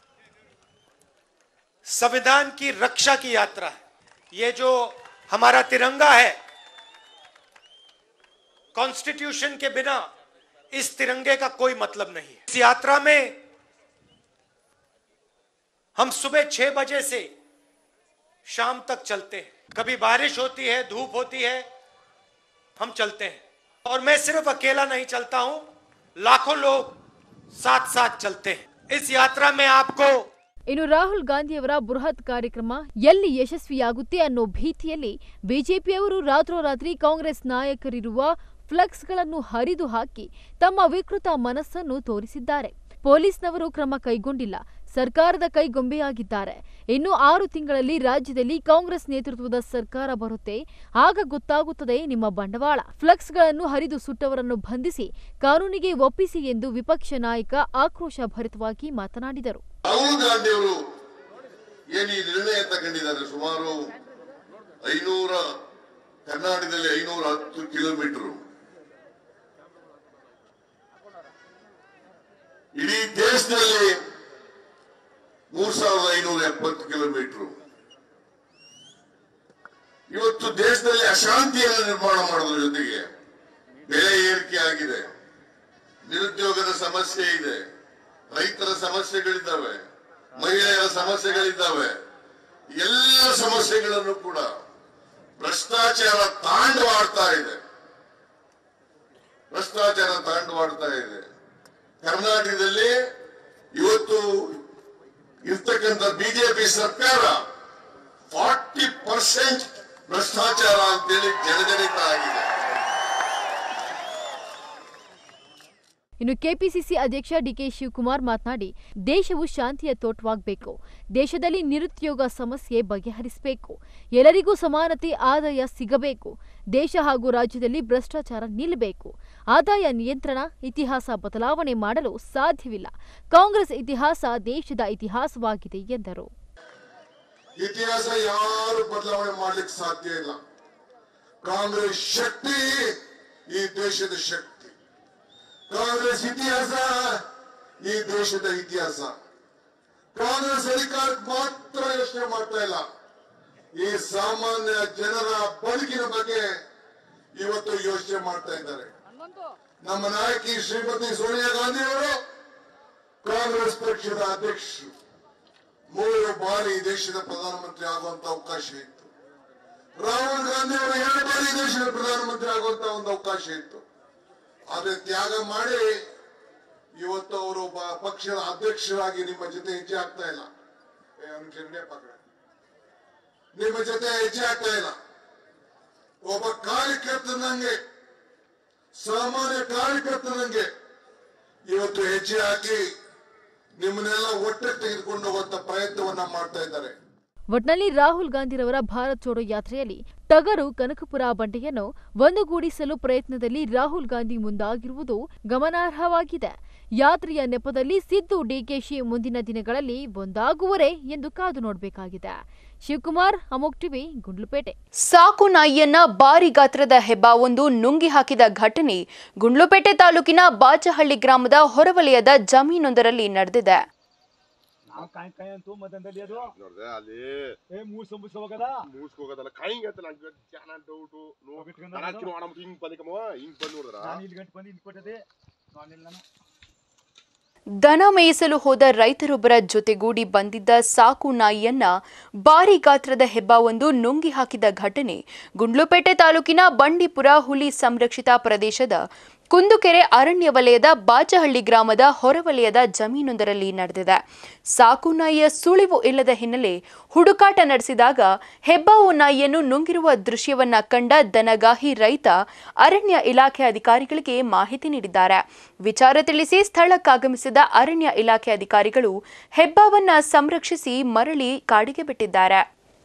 संविधान की रक्षा की यात्रा है ये जो हमारा तिरंगा है कॉन्स्टिट्यूशन के बिना इस तिरंगे का कोई मतलब नहीं है इस यात्रा में हम सुबह छह बजे से शाम तक चलते हैं कभी बारिश होती है धूप होती है हम चलते हैं और मैं सिर्फ अकेला नहीं चलता हूं लाखों लोग साथ साथ चलते हैं इस यात्रा में आपको ಇನ್ನು ರಾಹುಲ್ ಗಾಂಧಿಯವರ ಬೃಹತ್ ಕಾರ್ಯಕ್ರಮ ಎಲ್ಲಿ ಯಶಸ್ವಿಯಾಗುತ್ತೆ ಅನ್ನೋ ಭೀತಿಯಲ್ಲಿ ಬಿಜೆಪಿಯವರು ರಾತ್ರೋರಾತ್ರಿ ಕಾಂಗ್ರೆಸ್ ನಾಯಕರಿರುವ ಫ್ಲೆಕ್ಸ್ಗಳನ್ನು ಹರಿದು ಹಾಕಿ ತಮ್ಮ ವಿಕೃತ ಮನಸ್ಸನ್ನು ತೋರಿಸಿದ್ದಾರೆ ಪೊಲೀಸ್ನವರು ಕ್ರಮ ಕೈಗೊಂಡಿಲ್ಲ ಸರ್ಕಾರದ ಕೈಗೊಂಬೆಯಾಗಿದ್ದಾರೆ ಇನ್ನು ಆರು ತಿಂಗಳಲ್ಲಿ ರಾಜ್ಯದಲ್ಲಿ ಕಾಂಗ್ರೆಸ್ ನೇತೃತ್ವದ ಸರ್ಕಾರ ಬರುತ್ತೆ ಆಗ ಗೊತ್ತಾಗುತ್ತದೆ ನಿಮ್ಮ ಬಂಡವಾಳ ಫ್ಲೆಕ್ಸ್ಗಳನ್ನು ಹರಿದು ಸುಟ್ಟವರನ್ನು ಬಂಧಿಸಿ ಕಾನೂನಿಗೆ ಒಪ್ಪಿಸಿ ಎಂದು ವಿಪಕ್ಷ ನಾಯಕ ಆಕ್ರೋಶ ಭರಿತವಾಗಿ ಮಾತನಾಡಿದರು ರಾಹುಲ್ ಗಾಂಧಿ ಅವರು ಏನು ಈ ನಿರ್ಣಯ ತಗೊಂಡಿದ್ದಾರೆ ಸುಮಾರು ಐನೂರ ಕರ್ನಾಟಕದಲ್ಲಿ ಐನೂರ ಹತ್ತು ಕಿಲೋಮೀಟರ್ ಇಡೀ ದೇಶದಲ್ಲಿ ಮೂರ್ ಸಾವಿರದ ಐನೂರ ಎಪ್ಪತ್ತು ಕಿಲೋಮೀಟರ್ ಇವತ್ತು ದೇಶದಲ್ಲಿ ಅಶಾಂತಿಯನ್ನು ನಿರ್ಮಾಣ ಮಾಡೋದ್ರ ಜೊತೆಗೆ ಬೆಲೆ ಏರಿಕೆ ಆಗಿದೆ ನಿರುದ್ಯೋಗದ ಸಮಸ್ಯೆ ಇದೆ ರೈತರ ಸಮಸ್ಯೆಗಳಿದ್ದಾವೆ ಮಹಿಳೆಯರ ಸಮಸ್ಯೆಗಳಿದ್ದಾವೆ ಎಲ್ಲ ಸಮಸ್ಯೆಗಳನ್ನು ಕೂಡ ಭ್ರಷ್ಟಾಚಾರ ತಾಂಡವಾಡ್ತಾ ಇದೆ ಭ್ರಷ್ಟಾಚಾರ ತಾಂಡವಾಡ್ತಾ ಇದೆ ಕರ್ನಾಟಕದಲ್ಲಿ ಇವತ್ತು ಇರ್ತಕ್ಕಂಥ ಬಿಜೆಪಿ ಸರ್ಕಾರ ಫಾರ್ಟಿ ಪರ್ಸೆಂಟ್ ಭ್ರಷ್ಟಾಚಾರ ಅಂತೇಳಿ ಜನಜನಿತ ಆಗಿದೆ ಇನ್ನು ಕೆಪಿಸಿಸಿ ಅಧ್ಯಕ್ಷ ಡಿಕೆ ಶಿವಕುಮಾರ್ ಮಾತನಾಡಿ ದೇಶವು ಶಾಂತಿಯ ತೋಟವಾಗಬೇಕು ದೇಶದಲ್ಲಿ ನಿರುದ್ಯೋಗ ಸಮಸ್ಯೆ ಬಗೆಹರಿಸಬೇಕು ಎಲ್ಲರಿಗೂ ಸಮಾನತೆ ಆದಾಯ ಸಿಗಬೇಕು ದೇಶ ಹಾಗೂ ರಾಜ್ಯದಲ್ಲಿ ಭ್ರಷ್ಟಾಚಾರ ನಿಲ್ಲಬೇಕು ಆದಾಯ ನಿಯಂತ್ರಣ ಇತಿಹಾಸ ಬದಲಾವಣೆ ಮಾಡಲು ಸಾಧ್ಯವಿಲ್ಲ ಕಾಂಗ್ರೆಸ್ ಇತಿಹಾಸ ದೇಶದ ಇತಿಹಾಸವಾಗಿದೆ ಎಂದರು ಇತಿಹಾಸ ಯಾರು ಬದಲಾವಣೆ ಮಾಡ್ಲಿಕ್ಕೆ ಸಾಧ್ಯ ಇಲ್ಲ ಕಾಂಗ್ರೆಸ್ ಶಕ್ತಿ ಈ ದೇಶದ ಶಕ್ತಿ ಕಾಂಗ್ರೆಸ್ ಇತಿಹಾಸ ಈ ದೇಶದ ಇತಿಹಾಸ ಕಾಂಗ್ರೆಸ್ ಅಧಿಕಾರಕ್ಕೆ ಮಾತ್ರ ಯೋಚನೆ ಮಾಡ್ತಾ ಇಲ್ಲ ಈ ಸಾಮಾನ್ಯ ಜನರ ಬದುಕಿನ ಬಗ್ಗೆ ಇವತ್ತು ಯೋಚನೆ ಮಾಡ್ತಾ ಇದ್ದಾರೆ ನಮ್ಮ ನಾಯಕಿ ಶ್ರೀಮತಿ ಸೋನಿಯಾ ಗಾಂಧಿ ಅವರು ಕಾಂಗ್ರೆಸ್ ಪಕ್ಷದ ಅಧ್ಯಕ್ಷರು ಮೂರು ಬಾರಿ ದೇಶದ ಪ್ರಧಾನಮಂತ್ರಿ ಆಗುವಂತ ಅವಕಾಶ ಇತ್ತು ರಾಹುಲ್ ಗಾಂಧಿ ಅವರು ಎರಡು ಬಾರಿ ದೇಶದ ಪ್ರಧಾನಮಂತ್ರಿ ಆಗುವಂತ ಒಂದು ಅವಕಾಶ ಇತ್ತು ಆದ್ರೆ ತ್ಯಾಗ ಮಾಡಿ ಇವತ್ತು ಅವರು ಒಬ್ಬ ಪಕ್ಷದ ಅಧ್ಯಕ್ಷರಾಗಿ ನಿಮ್ಮ ಜೊತೆ ಹೆಜ್ಜೆ ಆಗ್ತಾ ಇಲ್ಲ ಏ, ಅವ್ನ್ ಕೆನ್ನೆ ಪಕಡ. ನಿಮ್ಮ ಜೊತೆ ಹೆಜ್ಜೆ ಆಗ್ತಾ ಇಲ್ಲ ಒಬ್ಬ ಕಾರ್ಯಕರ್ತನಂಗೆ ಸಾಮಾನ್ಯ ಕಾರ್ಯಕರ್ತನಂಗೆ ಇವತ್ತು ಹೆಜ್ಜೆ ಹಾಕಿ ನಿಮ್ಮನ್ನೆಲ್ಲ ಒಟ್ಟಿಗೆ ತೆಗೆದುಕೊಂಡು ಹೋಗುವಂತ ಪ್ರಯತ್ನವನ್ನ ಮಾಡ್ತಾ ಇದ್ದಾರೆ ಒಟ್ನಲ್ಲಿ ರಾಹುಲ್ ಗಾಂಧಿರವರ ಭಾರತ್ ಜೋಡೋ ಯಾತ್ರೆಯಲ್ಲಿ ಟಗರು ಕನಕಪುರ ಬಂಡೆಯನ್ನು ಒಂದುಗೂಡಿಸಲು ಪ್ರಯತ್ನದಲ್ಲಿ ರಾಹುಲ್ ಗಾಂಧಿ ಮುಂದಾಗಿರುವುದು ಗಮನಾರ್ಹವಾಗಿದೆ ಯಾತ್ರೆಯ ನೆಪದಲ್ಲಿ ಸಿದ್ದು ಡಿಕೆಶಿ ಮುಂದಿನ ದಿನಗಳಲ್ಲಿ ಒಂದಾಗುವರೇ ಎಂದು ಕಾದು ನೋಡಬೇಕಾಗಿದೆ ಶಿವಕುಮಾರ್ ಅಮೋಕ್ ಟಿವಿ ಗುಂಡ್ಲುಪೇಟೆ ಸಾಕು ನಾಯಿಯನ್ನ ಭಾರಿ ಗಾತ್ರದ ಹೆಬ್ಬಾವೊಂದು ನುಂಗಿ ಹಾಕಿದ ಘಟನೆ ಗುಂಡ್ಲುಪೇಟೆ ತಾಲೂಕಿನ ಬಾಚಹಳ್ಳಿ ಗ್ರಾಮದ ಹೊರವಲಯದ ಜಮೀನೊಂದರಲ್ಲಿ ನಡೆದಿದೆ ನಾವು ಕಾಯಿ ಕಾಯಿ ಅಂತೂ ಮಧ್ಯದಲ್ಲಿ ಅದು ನೋಡ್ದೆ ಅಲ್ಲಿ ಏ ಮೂಸು ಮೂಸು ಹೋಗದ ಮೂಸ್ಕೋಗದಲ್ಲ ಕಾಯಿಂಗ್ ಅಂತ ನಂಗೆ ಚಾನ ಡೌಟು ನಾನು ಹಾಕಿ ನೋಡಮ್ಮ ಹಿಂಗ್ ಬಂದಿಕಮ್ಮ ಹಿಂಗ್ ಬಂದ್ ನೋಡಿದ್ರ ನಾನು ಇಲ್ಲಿ ಗಂಟು ಬಂದು ಇಲ್ಲಿ ಕೊಟ್ಟದೆ ನಾನಿಲ್ಲ ನಾನು ದನ ಮೇಯಿಸಲು ಹೋದ ರೈತರೊಬ್ಬರ ಜೊತೆಗೂಡಿ ಬಂದಿದ್ದ ಸಾಕು ನಾಯಿಯನ್ನ ಭಾರಿ ಗಾತ್ರದ ಹೆಬ್ಬಾವೊಂದು ನುಂಗಿ ಹಾಕಿದ ಘಟನೆ ಗುಂಡ್ಲುಪೇಟೆ ತಾಲೂಕಿನ ಬಂಡೀಪುರ ಹುಲಿ ಸಂರಕ್ಷಿತ ಪ್ರದೇಶದ ಕುಂದುಕೆರೆ ಅರಣ್ಯ ವಲಯದ ಬಾಚಹಳ್ಳಿ ಗ್ರಾಮದ ಹೊರವಲಯದ ಜಮೀನೊಂದರಲ್ಲಿ ನಡೆದಿದೆ ಸಾಕು ನಾಯಿಯ ಸುಳಿವು ಇಲ್ಲದ ಹಿನ್ನೆಲೆ ಹುಡುಕಾಟ ನಡೆಸಿದಾಗ ಹೆಬ್ಬಾವು ನಾಯಿಯನ್ನು ನುಂಗಿರುವ ದೃಶ್ಯವನ್ನ ಕಂಡ ದನಗಾಹಿ ರೈತ ಅರಣ್ಯ ಇಲಾಖೆ ಅಧಿಕಾರಿಗಳಿಗೆ ಮಾಹಿತಿ ನೀಡಿದ್ದಾರೆ ವಿಚಾರ ತಿಳಿಸಿ ಸ್ಥಳಕ್ಕಾಗಮಿಸಿದ ಅರಣ್ಯ ಇಲಾಖೆ ಅಧಿಕಾರಿಗಳು ಹೆಬ್ಬಾವನ್ನ ಸಂರಕ್ಷಿಸಿ ಮರಳಿ ಕಾಡಿಗೆ ಬಿಟ್ಟಿದ್ದಾರೆ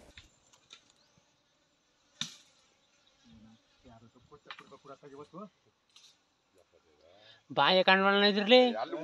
ಬಾಯ ಕಣ್ಮಣ್ಣ ಇದ್ರಲ್ಲಿ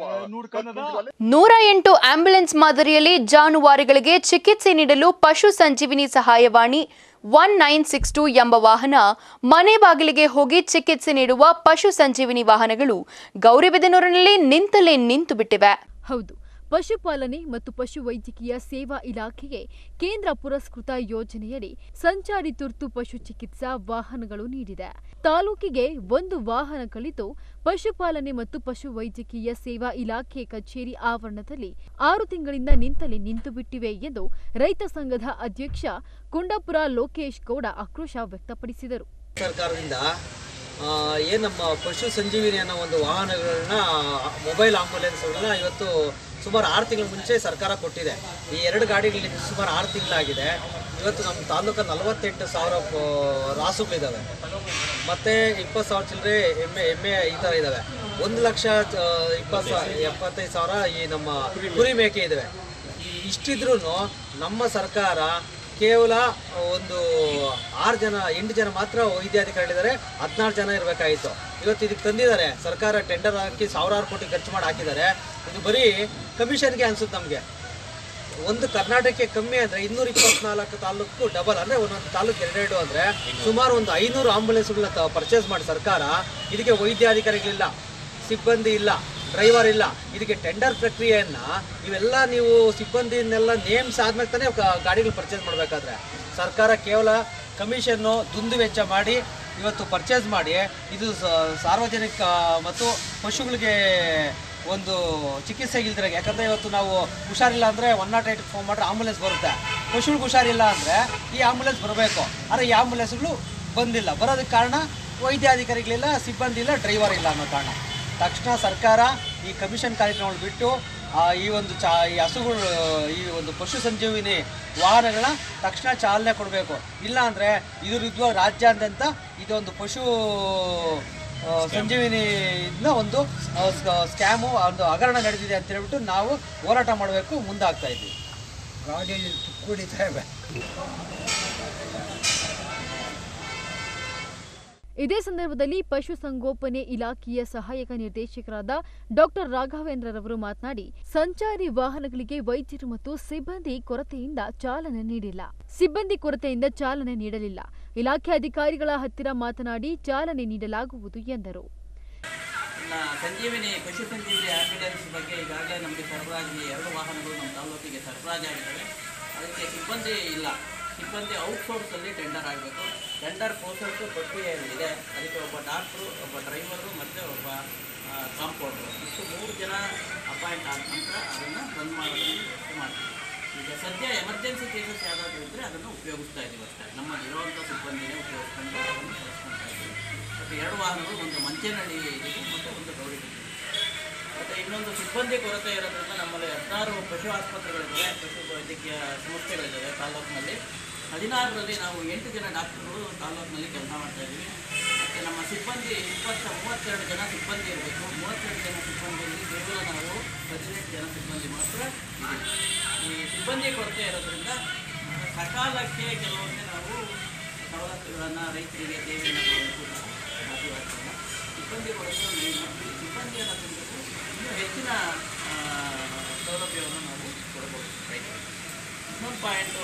ನೂರ ಎಂಟು ಆಂಬ್ಯುಲೆನ್ಸ್ ಮಾದರಿಯಲ್ಲಿ ಜಾನುವಾರುಗಳಿಗೆ ಚಿಕಿತ್ಸೆ ನೀಡಲು ಪಶು ಸಂಜೀವಿನಿ ಸಹಾಯವಾಣಿ ಒನ್ ನೈನ್ ಸಿಕ್ಸ್ ಟು ಎಂಬ ವಾಹನ ಮನೆ ಬಾಗಿಲಿಗೆ ಹೋಗಿ ಚಿಕಿತ್ಸೆ ನೀಡುವ ಪಶು ಸಂಜೀವಿನಿ ವಾಹನಗಳು ಗೌರಿಬಿದನೂರಿನಲ್ಲಿ ನಿಂತಲೇ ನಿಂತು ಬಿಟ್ಟಿವೆ ಹೌದು ಪಶುಪಾಲನೆ ಮತ್ತು ಪಶು ವೈದ್ಯಕೀಯ ಸೇವಾ ಇಲಾಖೆಗೆ ಕೇಂದ್ರ ಪುರಸ್ಕೃತ ಯೋಜನೆಯಡಿ ಸಂಚಾರಿ ತುರ್ತು ಪಶು ಚಿಕಿತ್ಸಾ ವಾಹನಗಳು ನೀಡಿದೆ ತಾಲೂಕಿಗೆ ಒಂದು ವಾಹನ ಕಲಿತು ಪಶುಪಾಲನೆ ಮತ್ತು ಪಶು ವೈದ್ಯಕೀಯ ಸೇವಾ ಇಲಾಖೆ ಕಚೇರಿ ಆವರಣದಲ್ಲಿ ಆರು ತಿಂಗಳಿಂದ ನಿಂತಲೇ ನಿಂತು ಬಿಟ್ಟಿವೆ ಎಂದು ರೈತ ಸಂಘದ ಅಧ್ಯಕ್ಷ ಕುಂಡಪುರ ಲೋಕೇಶ್ ಗೌಡ ಆಕ್ರೋಶ ವ್ಯಕ್ತಪಡಿಸಿದರು ಸರ್ಕಾರದಿಂದ ಆ, ಏನು ನಮ್ಮ ಪಶು ಸಂಜೀವಿನಿ ಅನ್ನೋ ಒಂದು ವಾಹನಗಳನ್ನ ಮೊಬೈಲ್ ಆಂಬುಲೆನ್ಸ್ಗಳನ್ನ ಇವತ್ತು ಸುಮಾರು ಆರು ತಿಂಗಳ ಮುಂಚೆ ಸರ್ಕಾರ ಕೊಟ್ಟಿದೆ ಈ ಎರಡು ಗಾಡಿಗಳಲ್ಲಿ ಸುಮಾರು ಆರು ತಿಂಗಳಾಗಿದೆ ಇವತ್ತು ನಮ್ಮ ತಾಲೂಕು ನಲವತ್ತೆಂಟು ಸಾವಿರ ಪ- ರಾಸುಗಳಿದ್ದಾವೆ ಮತ್ತು ಇಪ್ಪತ್ತು ಸಾವಿರ ಚಿಲ್ಲರೆ ಎಮ್ಮೆ ಎಮ್ಮೆ ಈ ಥರ ಇದ್ದಾವೆ ಒಂದು ಲಕ್ಷ ಇಪ್ಪತ್ತು ಸಾವಿರ ಎಪ್ಪತ್ತೈದು ಸಾವಿರ ಈ ನಮ್ಮ ಕುರಿ ಮೇಕೆ ಇದ್ದಾವೆ ಇಷ್ಟಿದ್ರೂ ನಮ್ಮ ಸರ್ಕಾರ ಕೇವಲ ಒಂದು ಆರು ಜನ ಎಂಟು ಜನ ಮಾತ್ರ ವೈದ್ಯಾಧಿಕಾರಿಗಳಿದ್ದಾರೆ ಹದಿನಾರು ಜನ ಇರಬೇಕಾಗಿತ್ತು ಇವತ್ತು ಇದಕ್ಕೆ ತಂದಿದ್ದಾರೆ ಸರ್ಕಾರ ಟೆಂಡರ್ ಹಾಕಿ ಸಾವಿರಾರು ಕೋಟಿ ಖರ್ಚು ಮಾಡಿ ಹಾಕಿದ್ದಾರೆ ಇದು ಬರೀ ಕಮಿಷನ್ಗೆ ಅನ್ಸುತ್ತೆ ನಮಗೆ ಒಂದು ಕರ್ನಾಟಕಕ್ಕೆ ಕಮ್ಮಿ ಅಂದರೆ ಇನ್ನೂರ ಇಪ್ಪತ್ನಾಲ್ಕು ತಾಲೂಕು ಡಬಲ್ ಅಂದರೆ ಒಂದೊಂದು ತಾಲೂಕು ಎರಡೆರಡು ಅಂದರೆ ಸುಮಾರು ಒಂದು ಐನೂರು ಆಂಬುಲೆನ್ಸ್ಗಳನ್ನ ಪರ್ಚೇಸ್ ಮಾಡಿ ಸರ್ಕಾರ ಇದಕ್ಕೆ ವೈದ್ಯಾಧಿಕಾರಿಗಳಿಲ್ಲ ಸಿಬ್ಬಂದಿ ಇಲ್ಲ ಡ್ರೈವರ್ ಇಲ್ಲ ಇದಕ್ಕೆ ಟೆಂಡರ್ ಪ್ರಕ್ರಿಯೆಯನ್ನ ಇವೆಲ್ಲ ನೀವು ಸಿಬ್ಬಂದಿನೆಲ್ಲ ನೇಮ್ಸ್ ಆದ್ಮೇಲೆ ತಾನೇ ಗ- ಗಾಡಿಗಳು ಪರ್ಚೇಸ್ ಮಾಡಬೇಕಾದ್ರೆ ಸರ್ಕಾರ ಕೇವಲ ಕಮಿಷನ್ನು ದುಂದು ವೆಚ್ಚ ಮಾಡಿ ಇವತ್ತು ಪರ್ಚೇಸ್ ಮಾಡಿ ಇದು ಸ- ಸಾರ್ವಜನಿಕ ಮತ್ತು ಪಶುಗಳಿಗೆ ಒಂದು ಚಿಕಿತ್ಸೆ ಇಲ್ದಿರ ಯಾಕಂದರೆ ಇವತ್ತು ನಾವು ಹುಷಾರಿಲ್ಲ ಅಂದರೆ ಒನ್ ನಾಟ್ ಏಟ್ ಫೋನ್ ಮಾಡಿದ್ರೆ ಆಂಬುಲೆನ್ಸ್ ಬರುತ್ತೆ ಪಶುಗಳಿಗೆ ಹುಷಾರಿಲ್ಲ ಅಂದರೆ ಈ ಆಂಬುಲೆನ್ಸ್ ಬರಬೇಕು ಆದರೆ ಈ ಆಂಬುಲೆನ್ಸ್ಗಳು ಬಂದಿಲ್ಲ ಬರೋದಕ್ಕೆ ಕಾರಣ ವೈದ್ಯಾಧಿಕಾರಿಗಳಿಲ್ಲ ಸಿಬ್ಬಂದಿ ಇಲ್ಲ ಡ್ರೈವರ್ ಇಲ್ಲ ಅನ್ನೋ ಕಾರಣ ತಕ್ಷಣ ಸರ್ಕಾರ ಈ ಕಮಿಷನ್ ಕಾರ್ಯಕ್ರಮಗಳು ಬಿಟ್ಟು ಆ, ಈ ಒಂದು ಚಾ ಈ ಹಸುಗಳು ಈ ಒಂದು ಪಶು ಸಂಜೀವಿನಿ ವಾಹನಗಳನ್ನ ತಕ್ಷಣ ಚಾಲನೆ ಕೊಡಬೇಕು ಇಲ್ಲ ಅಂದರೆ ಇದ್ರ ವಿರುದ್ಧವಾಗಿ ರಾಜ್ಯಾದ್ಯಂತ ಇದೊಂದು ಪಶು ಆ, ಸಂಜೀವಿನಿ ಇಂದ ಒಂದು ಆ, ಸ್- ಸ್ಕ್ಯಾಮು ಒಂದು ಹಗರಣ ನಡೆದಿದೆ ಅಂತ ಹೇಳ್ಬಿಟ್ಟು ನಾವು ಹೋರಾಟ ಮಾಡಬೇಕು ಮುಂದಾಗ್ತಾ ಇದ್ದೀವಿ ಗಾಡಿ ಕುಡಿತಾ ಇವೆ ಇದೇ ಸಂದರ್ಭದಲ್ಲಿ ಪಶುಸಂಗೋಪನೆ ಇಲಾಖೆಯ ಸಹಾಯಕ ನಿರ್ದೇಶಕರಾದ ಡಾಕ್ಟರ್ ರಾಘವೇಂದ್ರರವರು ಮಾತನಾಡಿ ಸಂಚಾರಿ ವಾಹನಗಳಿಗೆ ವೈದ್ಯರು ಮತ್ತು ಸಿಬ್ಬಂದಿ ಕೊರತೆಯಿಂದ ಚಾಲನೆ ನೀಡಿಲ್ಲ ಸಿಬ್ಬಂದಿ ಕೊರತೆಯಿಂದ ಚಾಲನೆ ನೀಡಲಿಲ್ಲ ಇಲಾಖೆ ಅಧಿಕಾರಿಗಳ ಹತ್ತಿರ ಮಾತನಾಡಿ ಚಾಲನೆ ನೀಡಲಾಗುವುದು ಎಂದರು ಇನ್ನು ಸಂಜೀವಿನಿ ಪಶು ಸಂಜೀವಿನಿ ಆಂಬ್ಯುಲೆನ್ಸ್ ಬಗ್ಗೆ ಈಗಾಗಲೇ ನಮಗೆ ಸರಬರಾಜು ಎರಡು ವಾಹನಗಳು ನಮ್ಮ ತಾಲೂಕಿಗೆ ಸರಬರಾಜಾಗಿದ್ದಾವೆ ಅದಕ್ಕೆ ಸಿಬ್ಬಂದಿ ಇಲ್ಲ ಸಿಬ್ಬಂದಿ ಔಟ್ಸೋರ್ಸಲ್ಲಿ ಟೆಂಡರ್ ಆಗಬೇಕು ಟೆಂಡರ್ ಪ್ರೋಸೆಸ್ಸು ಪ್ರಕ್ರಿಯೆಯಲ್ಲಿದೆ ಅದಕ್ಕೆ ಒಬ್ಬ ಡಾಕ್ಟ್ರು ಒಬ್ಬ ಡ್ರೈವರು ಮತ್ತು ಒಬ್ಬ ಕಾಂಪೌಂಡ್ರು ಇಷ್ಟು ಮೂರು ಜನ ಅಪಾಯಿಂಟ್ ಆದ ನಂತರ ಅದನ್ನು ರನ್ ಮಾಡೋದನ್ನು ವ್ಯವಸ್ಥೆ ಮಾಡ್ತೀವಿ ಈಗ ಸದ್ಯ ಎಮರ್ಜೆನ್ಸಿ ಕೇಸಸ್ ಯಾವುದಾದ್ರು ಇದ್ದರೆ ಅದನ್ನು ಉಪಯೋಗಿಸ್ತಾ ಇದ್ದೀವಿ ಅಷ್ಟೇ ನಮ್ಮಲ್ಲಿರುವಂಥ ಸಿಬ್ಬಂದಿನೇ ಉಪಯೋಗಿಸ್ಕೊಂಡು ಅದನ್ನು ಬಳಸ್ಕೊಳ್ತಾ ಇದ್ದೀವಿ ಮತ್ತು ಎರಡು ವಾಹನಗಳು ಒಂದು ಮಂಚೇನಹಳ್ಳಿ ಇದೆ ಮತ್ತು ಒಂದು ಗೌರಿಬಿದನೂರು ಮತ್ತು ಇನ್ನೊಂದು ಸಿಬ್ಬಂದಿ ಕೊರತೆ ಇರೋದ್ರಿಂದ ನಮ್ಮಲ್ಲಿ ಹದಿನಾರು ಪಶು ಆಸ್ಪತ್ರೆಗಳಿದ್ದಾವೆ ಪಶು ವೈದ್ಯಕೀಯ ಸಂಸ್ಥೆಗಳಿದ್ದಾವೆ ತಾಲೂಕಿನಲ್ಲಿ ಹದಿನಾರರಲ್ಲಿ ನಾವು ಎಂಟು ಜನ ಡಾಕ್ಟರ್ಗಳು ತಾಲೂಕಿನಲ್ಲಿ ಕೆಲಸ ಮಾಡ್ತಾ ಇದ್ದೀವಿ ಮತ್ತು ನಮ್ಮ ಸಿಬ್ಬಂದಿ ಇಪ್ಪತ್ತ ಮೂವತ್ತೆರಡು ಜನ ಸಿಬ್ಬಂದಿ ಇರಬೇಕು ಮೂವತ್ತೆರಡು ಜನ ಸಿಬ್ಬಂದಿಯಲ್ಲಿ ಕೇವಲ ನಾವು ಹದಿನೆಂಟು ಜನ ಸಿಬ್ಬಂದಿ ಮಾತ್ರ ಇದ್ದೀವಿ ಈ ಸಿಬ್ಬಂದಿ ಕೊರತೆ ಇರೋದ್ರಿಂದ ಸಕಾಲಕ್ಕೆ ಕೆಲವೊಮ್ಮೆ ನಾವು ಸವಲತ್ತುಗಳನ್ನು ರೈತರಿಗೆ ಸೇವೆಯನ್ನು ಕೊಡೋದಕ್ಕೂ ಸಹ ಸಾಧ್ಯವಾಗ್ತದೆ ಸಿಬ್ಬಂದಿ ಕೊರತೆ ಒಂದು ಇದು ಮಾಡ್ತೀವಿ. ಸಿಬ್ಬಂದಿಯನ್ನು ತುಂಬಬೇಕು ಇನ್ನೂ ಹೆಚ್ಚಿನ ಆ, ಸೌಲಭ್ಯವನ್ನು ನಾವು ಕೊಡಬಹುದು ರೈತರಿಗೆ ಇನ್ನೊಂದು ಪಾಯಿಂಟು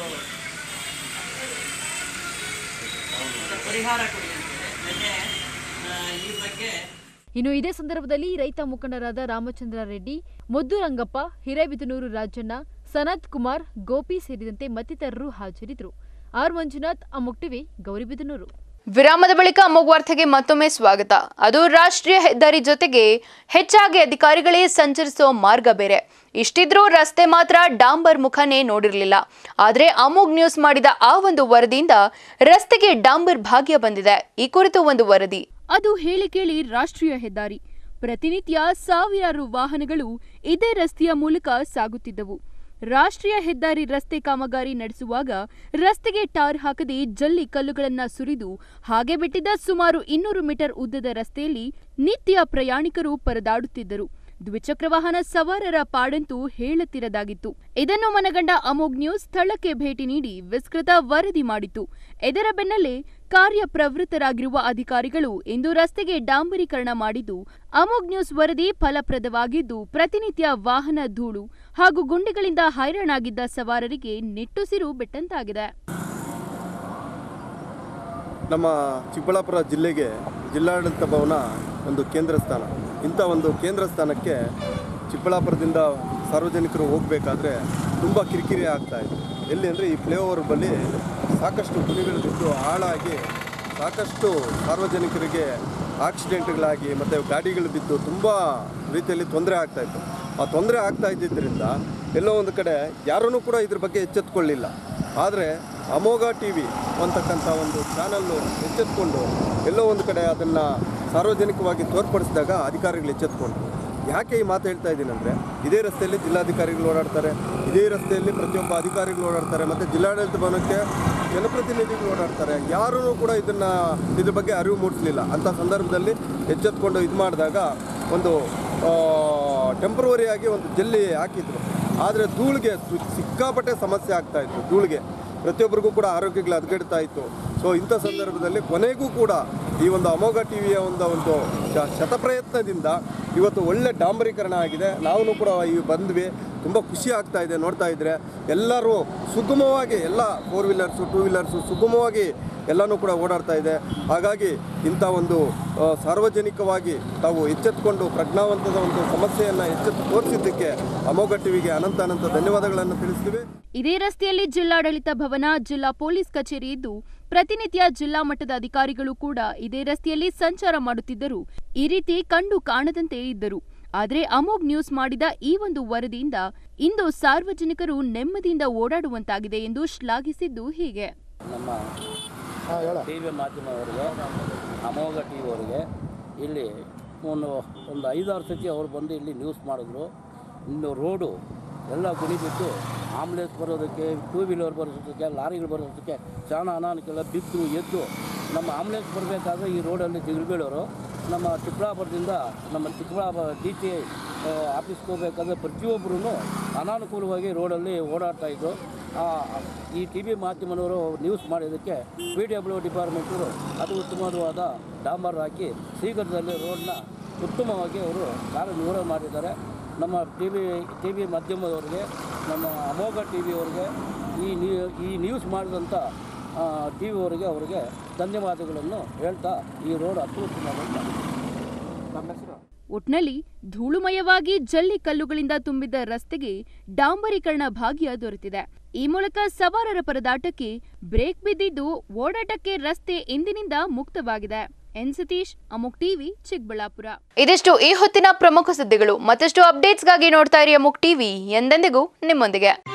ಪರಿಹಾರ ಕೊಡಿ ಅಂತೇಳಿ ನಿನ್ನೆ ಆ, ಈ ಬಗ್ಗೆ ಇನ್ನು ಇದೇ ಸಂದರ್ಭದಲ್ಲಿ ರೈತ ಮುಖಂಡರಾದ ರಾಮಚಂದ್ರ ರೆಡ್ಡಿ ಮುದ್ದುರಂಗಪ್ಪ ಹಿರೇಬಿದನೂರು ರಾಜಣ್ಣ ಸನತ್ ಕುಮಾರ್ ಗೋಪಿ ಸೇರಿದಂತೆ ಮತ್ತಿತರರು ಹಾಜರಿದ್ದರು ಆರ್ ಮಂಜುನಾಥ್ ಅಮುಕ್ ಟಿವಿ ಗೌರಿಬಿದನೂರು ವಿರಾಮದ ಬಳಿಕ ಅಮೋಘ್ ವಾರ್ತೆಗೆ ಮತ್ತೊಮ್ಮೆ ಸ್ವಾಗತ ಅದು ರಾಷ್ಟ್ರೀಯ ಹೆದ್ದಾರಿ ಜೊತೆಗೆ ಹೆಚ್ಚಾಗಿ ಅಧಿಕಾರಿಗಳೇ ಸಂಚರಿಸೋ ಮಾರ್ಗ ಬೇರೆ ಇಷ್ಟಿದ್ರೂ ರಸ್ತೆ ಮಾತ್ರ ಡಾಂಬರ್ ಮುಖನೇ ನೋಡಿರಲಿಲ್ಲ ಆದರೆ ಅಮೋಘ್ ನ್ಯೂಸ್ ಮಾಡಿದ ಆ ಒಂದು ವರದಿಯಿಂದ ರಸ್ತೆಗೆ ಡಾಂಬರ್ ಭಾಗ್ಯ ಬಂದಿದೆ ಈ ಕುರಿತು ಒಂದು ವರದಿ ಅದು ಹೇಳಿ ಕೇಳಿ ರಾಷ್ಟ್ರೀಯ ಹೆದ್ದಾರಿ ಪ್ರತಿನಿತ್ಯ ಸಾವಿರಾರು ವಾಹನಗಳು ಇದೇ ರಸ್ತೆಯ ಮೂಲಕ ಸಾಗುತ್ತಿದ್ದವು ರಾಷ್ಟ್ರೀಯ ಹೆದ್ದಾರಿ ರಸ್ತೆ ಕಾಮಗಾರಿ ನಡೆಸುವಾಗ ರಸ್ತೆಗೆ ಟಾರ್ ಹಾಕದೆ ಜಲ್ಲಿ ಕಲ್ಲುಗಳನ್ನ ಸುರಿದು ಹಾಗೆ ಬಿಟ್ಟಿದ್ದ ಸುಮಾರು ಇನ್ನೂರು ಮೀಟರ್ ಉದ್ದದ ರಸ್ತೆಯಲ್ಲಿ ನಿತ್ಯ ಪ್ರಯಾಣಿಕರು ಪರದಾಡುತ್ತಿದ್ದರು ದ್ವಿಚಕ್ರ ವಾಹನ ಸವಾರರ ಪಾಡಂತೂ ಹೇಳುತ್ತಿರದಾಗಿತ್ತು ಇದನ್ನು ಮನಗಂಡ ಅಮೋಘ್ ನ್ಯೂಸ್ ಸ್ಥಳಕ್ಕೆ ಭೇಟಿ ನೀಡಿ ವಿಸ್ತೃತ ವರದಿ ಮಾಡಿತು ಇದರ ಬೆನ್ನಲ್ಲೇ ಕಾರ್ಯಪ್ರವೃತ್ತರಾಗಿರುವ ಅಧಿಕಾರಿಗಳು ಇಂದು ರಸ್ತೆಗೆ ಡಾಂಬರೀಕರಣ ಮಾಡಿದ್ದು ಅಮೋಘ್ ನ್ಯೂಸ್ ವರದಿ ಫಲಪ್ರದವಾಗಿದ್ದು ಪ್ರತಿನಿತ್ಯ ವಾಹನ ಧೂಳು ಹಾಗೂ ಗುಂಡಿಗಳಿಂದ ಹೈರಾಣಾಗಿದ್ದ ಸವಾರರಿಗೆ ನಿಟ್ಟುಸಿರು ಬಿಟ್ಟಂತಾಗಿದೆ ನಮ್ಮ ಚಿಕ್ಕಬಳ್ಳಾಪುರ ಜಿಲ್ಲೆಗೆ ಜಿಲ್ಲಾಡಳಿತ ಭವನ ಒಂದು ಕೇಂದ್ರ ಸ್ಥಾನ ಇಂಥ ಒಂದು ಕೇಂದ್ರ ಸ್ಥಾನಕ್ಕೆ ಚಿಕ್ಕಬಳ್ಳಾಪುರದಿಂದ ಸಾರ್ವಜನಿಕರು ಹೋಗಬೇಕಾದ್ರೆ ತುಂಬ ಕಿರಿಕಿರಿ ಆಗ್ತಾ ಇದೆ ಎಲ್ಲಿ ಅಂದರೆ ಈ ಫ್ಲೈಓವರ್ ಬಳಿ ಸಾಕಷ್ಟು ಗುಣಿಗಳು ಬಿದ್ದು ಹಾಳಾಗಿ ಸಾಕಷ್ಟು ಸಾರ್ವಜನಿಕರಿಗೆ ಆಕ್ಸಿಡೆಂಟ್ಗಳಾಗಿ ಮತ್ತು ಗಾಡಿಗಳು ಬಿದ್ದು ತುಂಬ ರೀತಿಯಲ್ಲಿ ತೊಂದರೆ ಆಗ್ತಾಯಿತ್ತು ಆ ತೊಂದರೆ ಆಗ್ತಾ ಇದ್ದಿದ್ದರಿಂದ ಎಲ್ಲೋ ಒಂದು ಕಡೆ ಯಾರೂ ಕೂಡ ಇದ್ರ ಬಗ್ಗೆ ಎಚ್ಚೆತ್ಕೊಳ್ಳಿಲ್ಲ ಆದರೆ ಅಮೋಘ ಟಿ ವಿ ಅಂತಕ್ಕಂಥ ಒಂದು ಚಾನಲ್ಲು ಎಚ್ಚೆತ್ಕೊಂಡು ಎಲ್ಲೋ ಒಂದು ಕಡೆ ಅದನ್ನು ಸಾರ್ವಜನಿಕವಾಗಿ ತೋರ್ಪಡಿಸಿದಾಗ ಅಧಿಕಾರಿಗಳು ಎಚ್ಚೆತ್ಕೊಂಡ್ರು ಯಾಕೆ ಈ ಮಾತು ಹೇಳ್ತಾ ಇದ್ದೀನಿ ಅಂದರೆ ಇದೇ ರಸ್ತೆಯಲ್ಲಿ ಜಿಲ್ಲಾಧಿಕಾರಿಗಳು ಓಡಾಡ್ತಾರೆ ಇದೇ ರಸ್ತೆಯಲ್ಲಿ ಪ್ರತಿಯೊಬ್ಬ ಅಧಿಕಾರಿಗಳು ಓಡಾಡ್ತಾರೆ ಮತ್ತು ಜಿಲ್ಲಾಡಳಿತ ಭವನಕ್ಕೆ ಜನಪ್ರತಿನಿಧಿಗಳು ಓಡಾಡ್ತಾರೆ ಯಾರೂ ಕೂಡ ಇದನ್ನು ಇದ್ರ ಬಗ್ಗೆ ಅರಿವು ಮೂಡಿಸಲಿಲ್ಲ ಅಂಥ ಸಂದರ್ಭದಲ್ಲಿ ಎಚ್ಚೆತ್ಕೊಂಡು ಇದು ಮಾಡಿದಾಗ ಒಂದು ಟೆಂಪ್ರವರಿಯಾಗಿ ಒಂದು ಜಲ್ಲಿ ಹಾಕಿದ್ರು ಆದರೆ ಧೂಳಿಗೆ ಸು- ಸಿಕ್ಕಾಪಟ್ಟೆ ಸಮಸ್ಯೆ ಆಗ್ತಾ ಇತ್ತು ಧೂಳಿಗೆ ಪ್ರತಿಯೊಬ್ಬರಿಗೂ ಕೂಡ ಆರೋಗ್ಯಗಳು ಹದಗೆಡ್ತಾ ಇತ್ತು ಸೊ ಇಂಥ ಸಂದರ್ಭದಲ್ಲಿ ಕೊನೆಗೂ ಕೂಡ ಈ ಒಂದು ಅಮೋಘ ಟಿ ವಿಯ ಒಂದು ಒಂದು ಶ- ಶತಪ್ರಯತ್ನದಿಂದ ಇವತ್ತು ಒಳ್ಳೆ ಡಾಂಬರೀಕರಣ ಆಗಿದೆ ನಾವು ಕೂಡ ಈ ಬಂದ್ವಿ ತುಂಬ ಖುಷಿ ಆಗ್ತಾ ಇದೆ ನೋಡ್ತಾ ಇದ್ರೆ ಎಲ್ಲರೂ ಸುಗಮವಾಗಿ ಎಲ್ಲ ಫೋರ್ ವೀಲರ್ಸು ಟೂ ವೀಲರ್ಸು ಸುಗಮವಾಗಿ ಎಲ್ಲನೂ ಕೂಡ ಓಡಾಡ್ತಾ ಇದೆ ಹಾಗಾಗಿ ಇಂಥ ಒಂದು ಆ, ಸಾರ್ವಜನಿಕವಾಗಿ ತಾವು ಎಚ್ಚೆತ್ತುಕೊಂಡು ಪ್ರಜ್ಞಾವಂತದ ಒಂದು ಸಮಸ್ಯೆಯನ್ನು ಎಚ್ಚೆತ್ತು ತೋರಿಸಿದ್ದಕ್ಕೆ ಅಮೋಘ ಟಿವಿಗೆ ಅನಂತ ಅನಂತ ಧನ್ಯವಾದಗಳನ್ನು ತಿಳಿಸ್ತೀವಿ ಇದೇ ರಸ್ತೆಯಲ್ಲಿ ಜಿಲ್ಲಾಡಳಿತ ಭವನ ಜಿಲ್ಲಾ ಪೊಲೀಸ್ ಕಚೇರಿ ಇದ್ದು ಪ್ರತಿನಿತ್ಯ ಜಿಲ್ಲಾ ಮಟ್ಟದ ಅಧಿಕಾರಿಗಳು ಕೂಡ ಇದೇ ರಸ್ತೆಯಲ್ಲಿ ಸಂಚಾರ ಮಾಡುತ್ತಿದ್ದರು ಈ ರೀತಿ ಕಂಡು ಕಾಣದಂತೆ ಇದ್ದರು ಆದರೆ ಅಮೋಘ್ ನ್ಯೂಸ್ ಮಾಡಿದ ಈ ಒಂದು ವರದಿಯಿಂದ ಇಂದು ಸಾರ್ವಜನಿಕರು ನೆಮ್ಮದಿಯಿಂದ ಓಡಾಡುವಂತಾಗಿದೆ ಎಂದು ಶ್ಲಾಘಿಸಿದ್ದು ಹೀಗೆ ನಮ್ಮ ಟಿ ವಿ ಮಾಧ್ಯಮದವರಿಗೆ ಅಮೋಘ ಟಿ ವಿ ಅವರಿಗೆ ಇಲ್ಲಿ ಒಂದು ಒಂದು ಐದಾರು ಸತಿ ಅವ್ರು ಬಂದು ಇಲ್ಲಿ ನ್ಯೂಸ್ ಮಾಡಿದ್ರು ಇನ್ನು ರೋಡು ಎಲ್ಲ ಗುಣಿಬಿಟ್ಟು ಆಂಬುಲೆನ್ಸ್ ಬರೋದಕ್ಕೆ ಟೂ ವೀಲರ್ ಬರೋದಕ್ಕೆ ಲಾರಿಗಳು ಬರೋದಕ್ಕೆ చాలా ಅನಾನುಕೂಲ ಬಿದ್ದು ಎದ್ದು ನಮ್ಮ ಆಂಬುಲೆನ್ಸ್ ಬರಬೇಕಾದ್ರೆ ಈ ರೋಡಲ್ಲಿ ದಿಗ್ಬೀಳೋರು ನಮ್ಮ ಚಿಕ್ಕಬಳ್ಳಾಪುರದಿಂದ ನಮ್ಮ ಚಿಕ್ಕಬಳ್ಳಾಪುರ ಡಿ ಟಿ ಆಫೀಸ್ಗೆ ಹೋಗ್ಬೇಕಾದ್ರೆ ಪ್ರತಿಯೊಬ್ಬರೂ ಅನಾನುಕೂಲವಾಗಿ ರೋಡಲ್ಲಿ ಓಡಾಡ್ತಾ ಇದ್ರು ಆ, ಈ ಟಿ ವಿ ಮಾಧ್ಯಮದವರು ನ್ಯೂಸ್ ಮಾಡಿದ್ದಕ್ಕೆ ಪಿ ಡಬ್ಲ್ಯೂ ಡಿಪಾರ್ಟ್ಮೆಂಟರು ಅದು ಉತ್ತಮವಾದ ಡಾಂಬರ್ ಹಾಕಿ ಶೀಘ್ರದಲ್ಲಿ ರೋಡ್ನ ಉತ್ತಮವಾಗಿ ಅವರು ಕಾರ್ಯನಿರ್ವಹಣೆ ಮಾಡಿದ್ದಾರೆ ನಮ್ಮ ಟಿ ವಿ ಟಿ ವಿ ಮಾಧ್ಯಮದವ್ರಿಗೆ ನಮ್ಮ ಅಮೋಘ ಟಿ ವಿಯವ್ರಿಗೆ ಈ ನ್ಯೂ ಈ ನ್ಯೂಸ್ ಮಾಡಿದಂಥ ಟಿ ವಿಯವರಿಗೆ ಅವರಿಗೆ ಧನ್ಯವಾದಗಳನ್ನು ಹೇಳ್ತಾ ಈ ರೋಡ್ ಅತ್ಯುತ್ತಮವಾಗಿ ನಮ್ಮ ಹೆಸರು ಒಟ್ನಲ್ಲಿ ಧೂಳುಮಯವಾಗಿ ಜಲ್ಲಿ ಕಲ್ಲುಗಳಿಂದ ತುಂಬಿದ್ದ ರಸ್ತೆಗೆ ಡಾಂಬರೀಕರಣ ಭಾಗ್ಯ ದೊರೆತಿದೆ ಈ ಮೂಲಕ ಸವಾರರ ಪರದಾಟಕ್ಕೆ ಬ್ರೇಕ್ ಬಿದ್ದಿದ್ದು ಓಡಾಟಕ್ಕೆ ರಸ್ತೆ ಇಂದಿನಿಂದ ಮುಕ್ತವಾಗಿದೆ ಎನ್ ಸತೀಶ್ ಅಮುಕ್ ಟಿವಿ ಚಿಕ್ಕಬಳ್ಳಾಪುರ ಇದಿಷ್ಟು ಈ ಹೊತ್ತಿನ ಪ್ರಮುಖ ಸುದ್ದಿಗಳು ಮತ್ತಷ್ಟು ಅಪ್ಡೇಟ್ಸ್ಗಾಗಿ ನೋಡ್ತಾ ಇರಿ ಅಮುಕ್ ಟಿವಿ ಎಂದೆಂದಿಗೂ ನಿಮ್ಮೊಂದಿಗೆ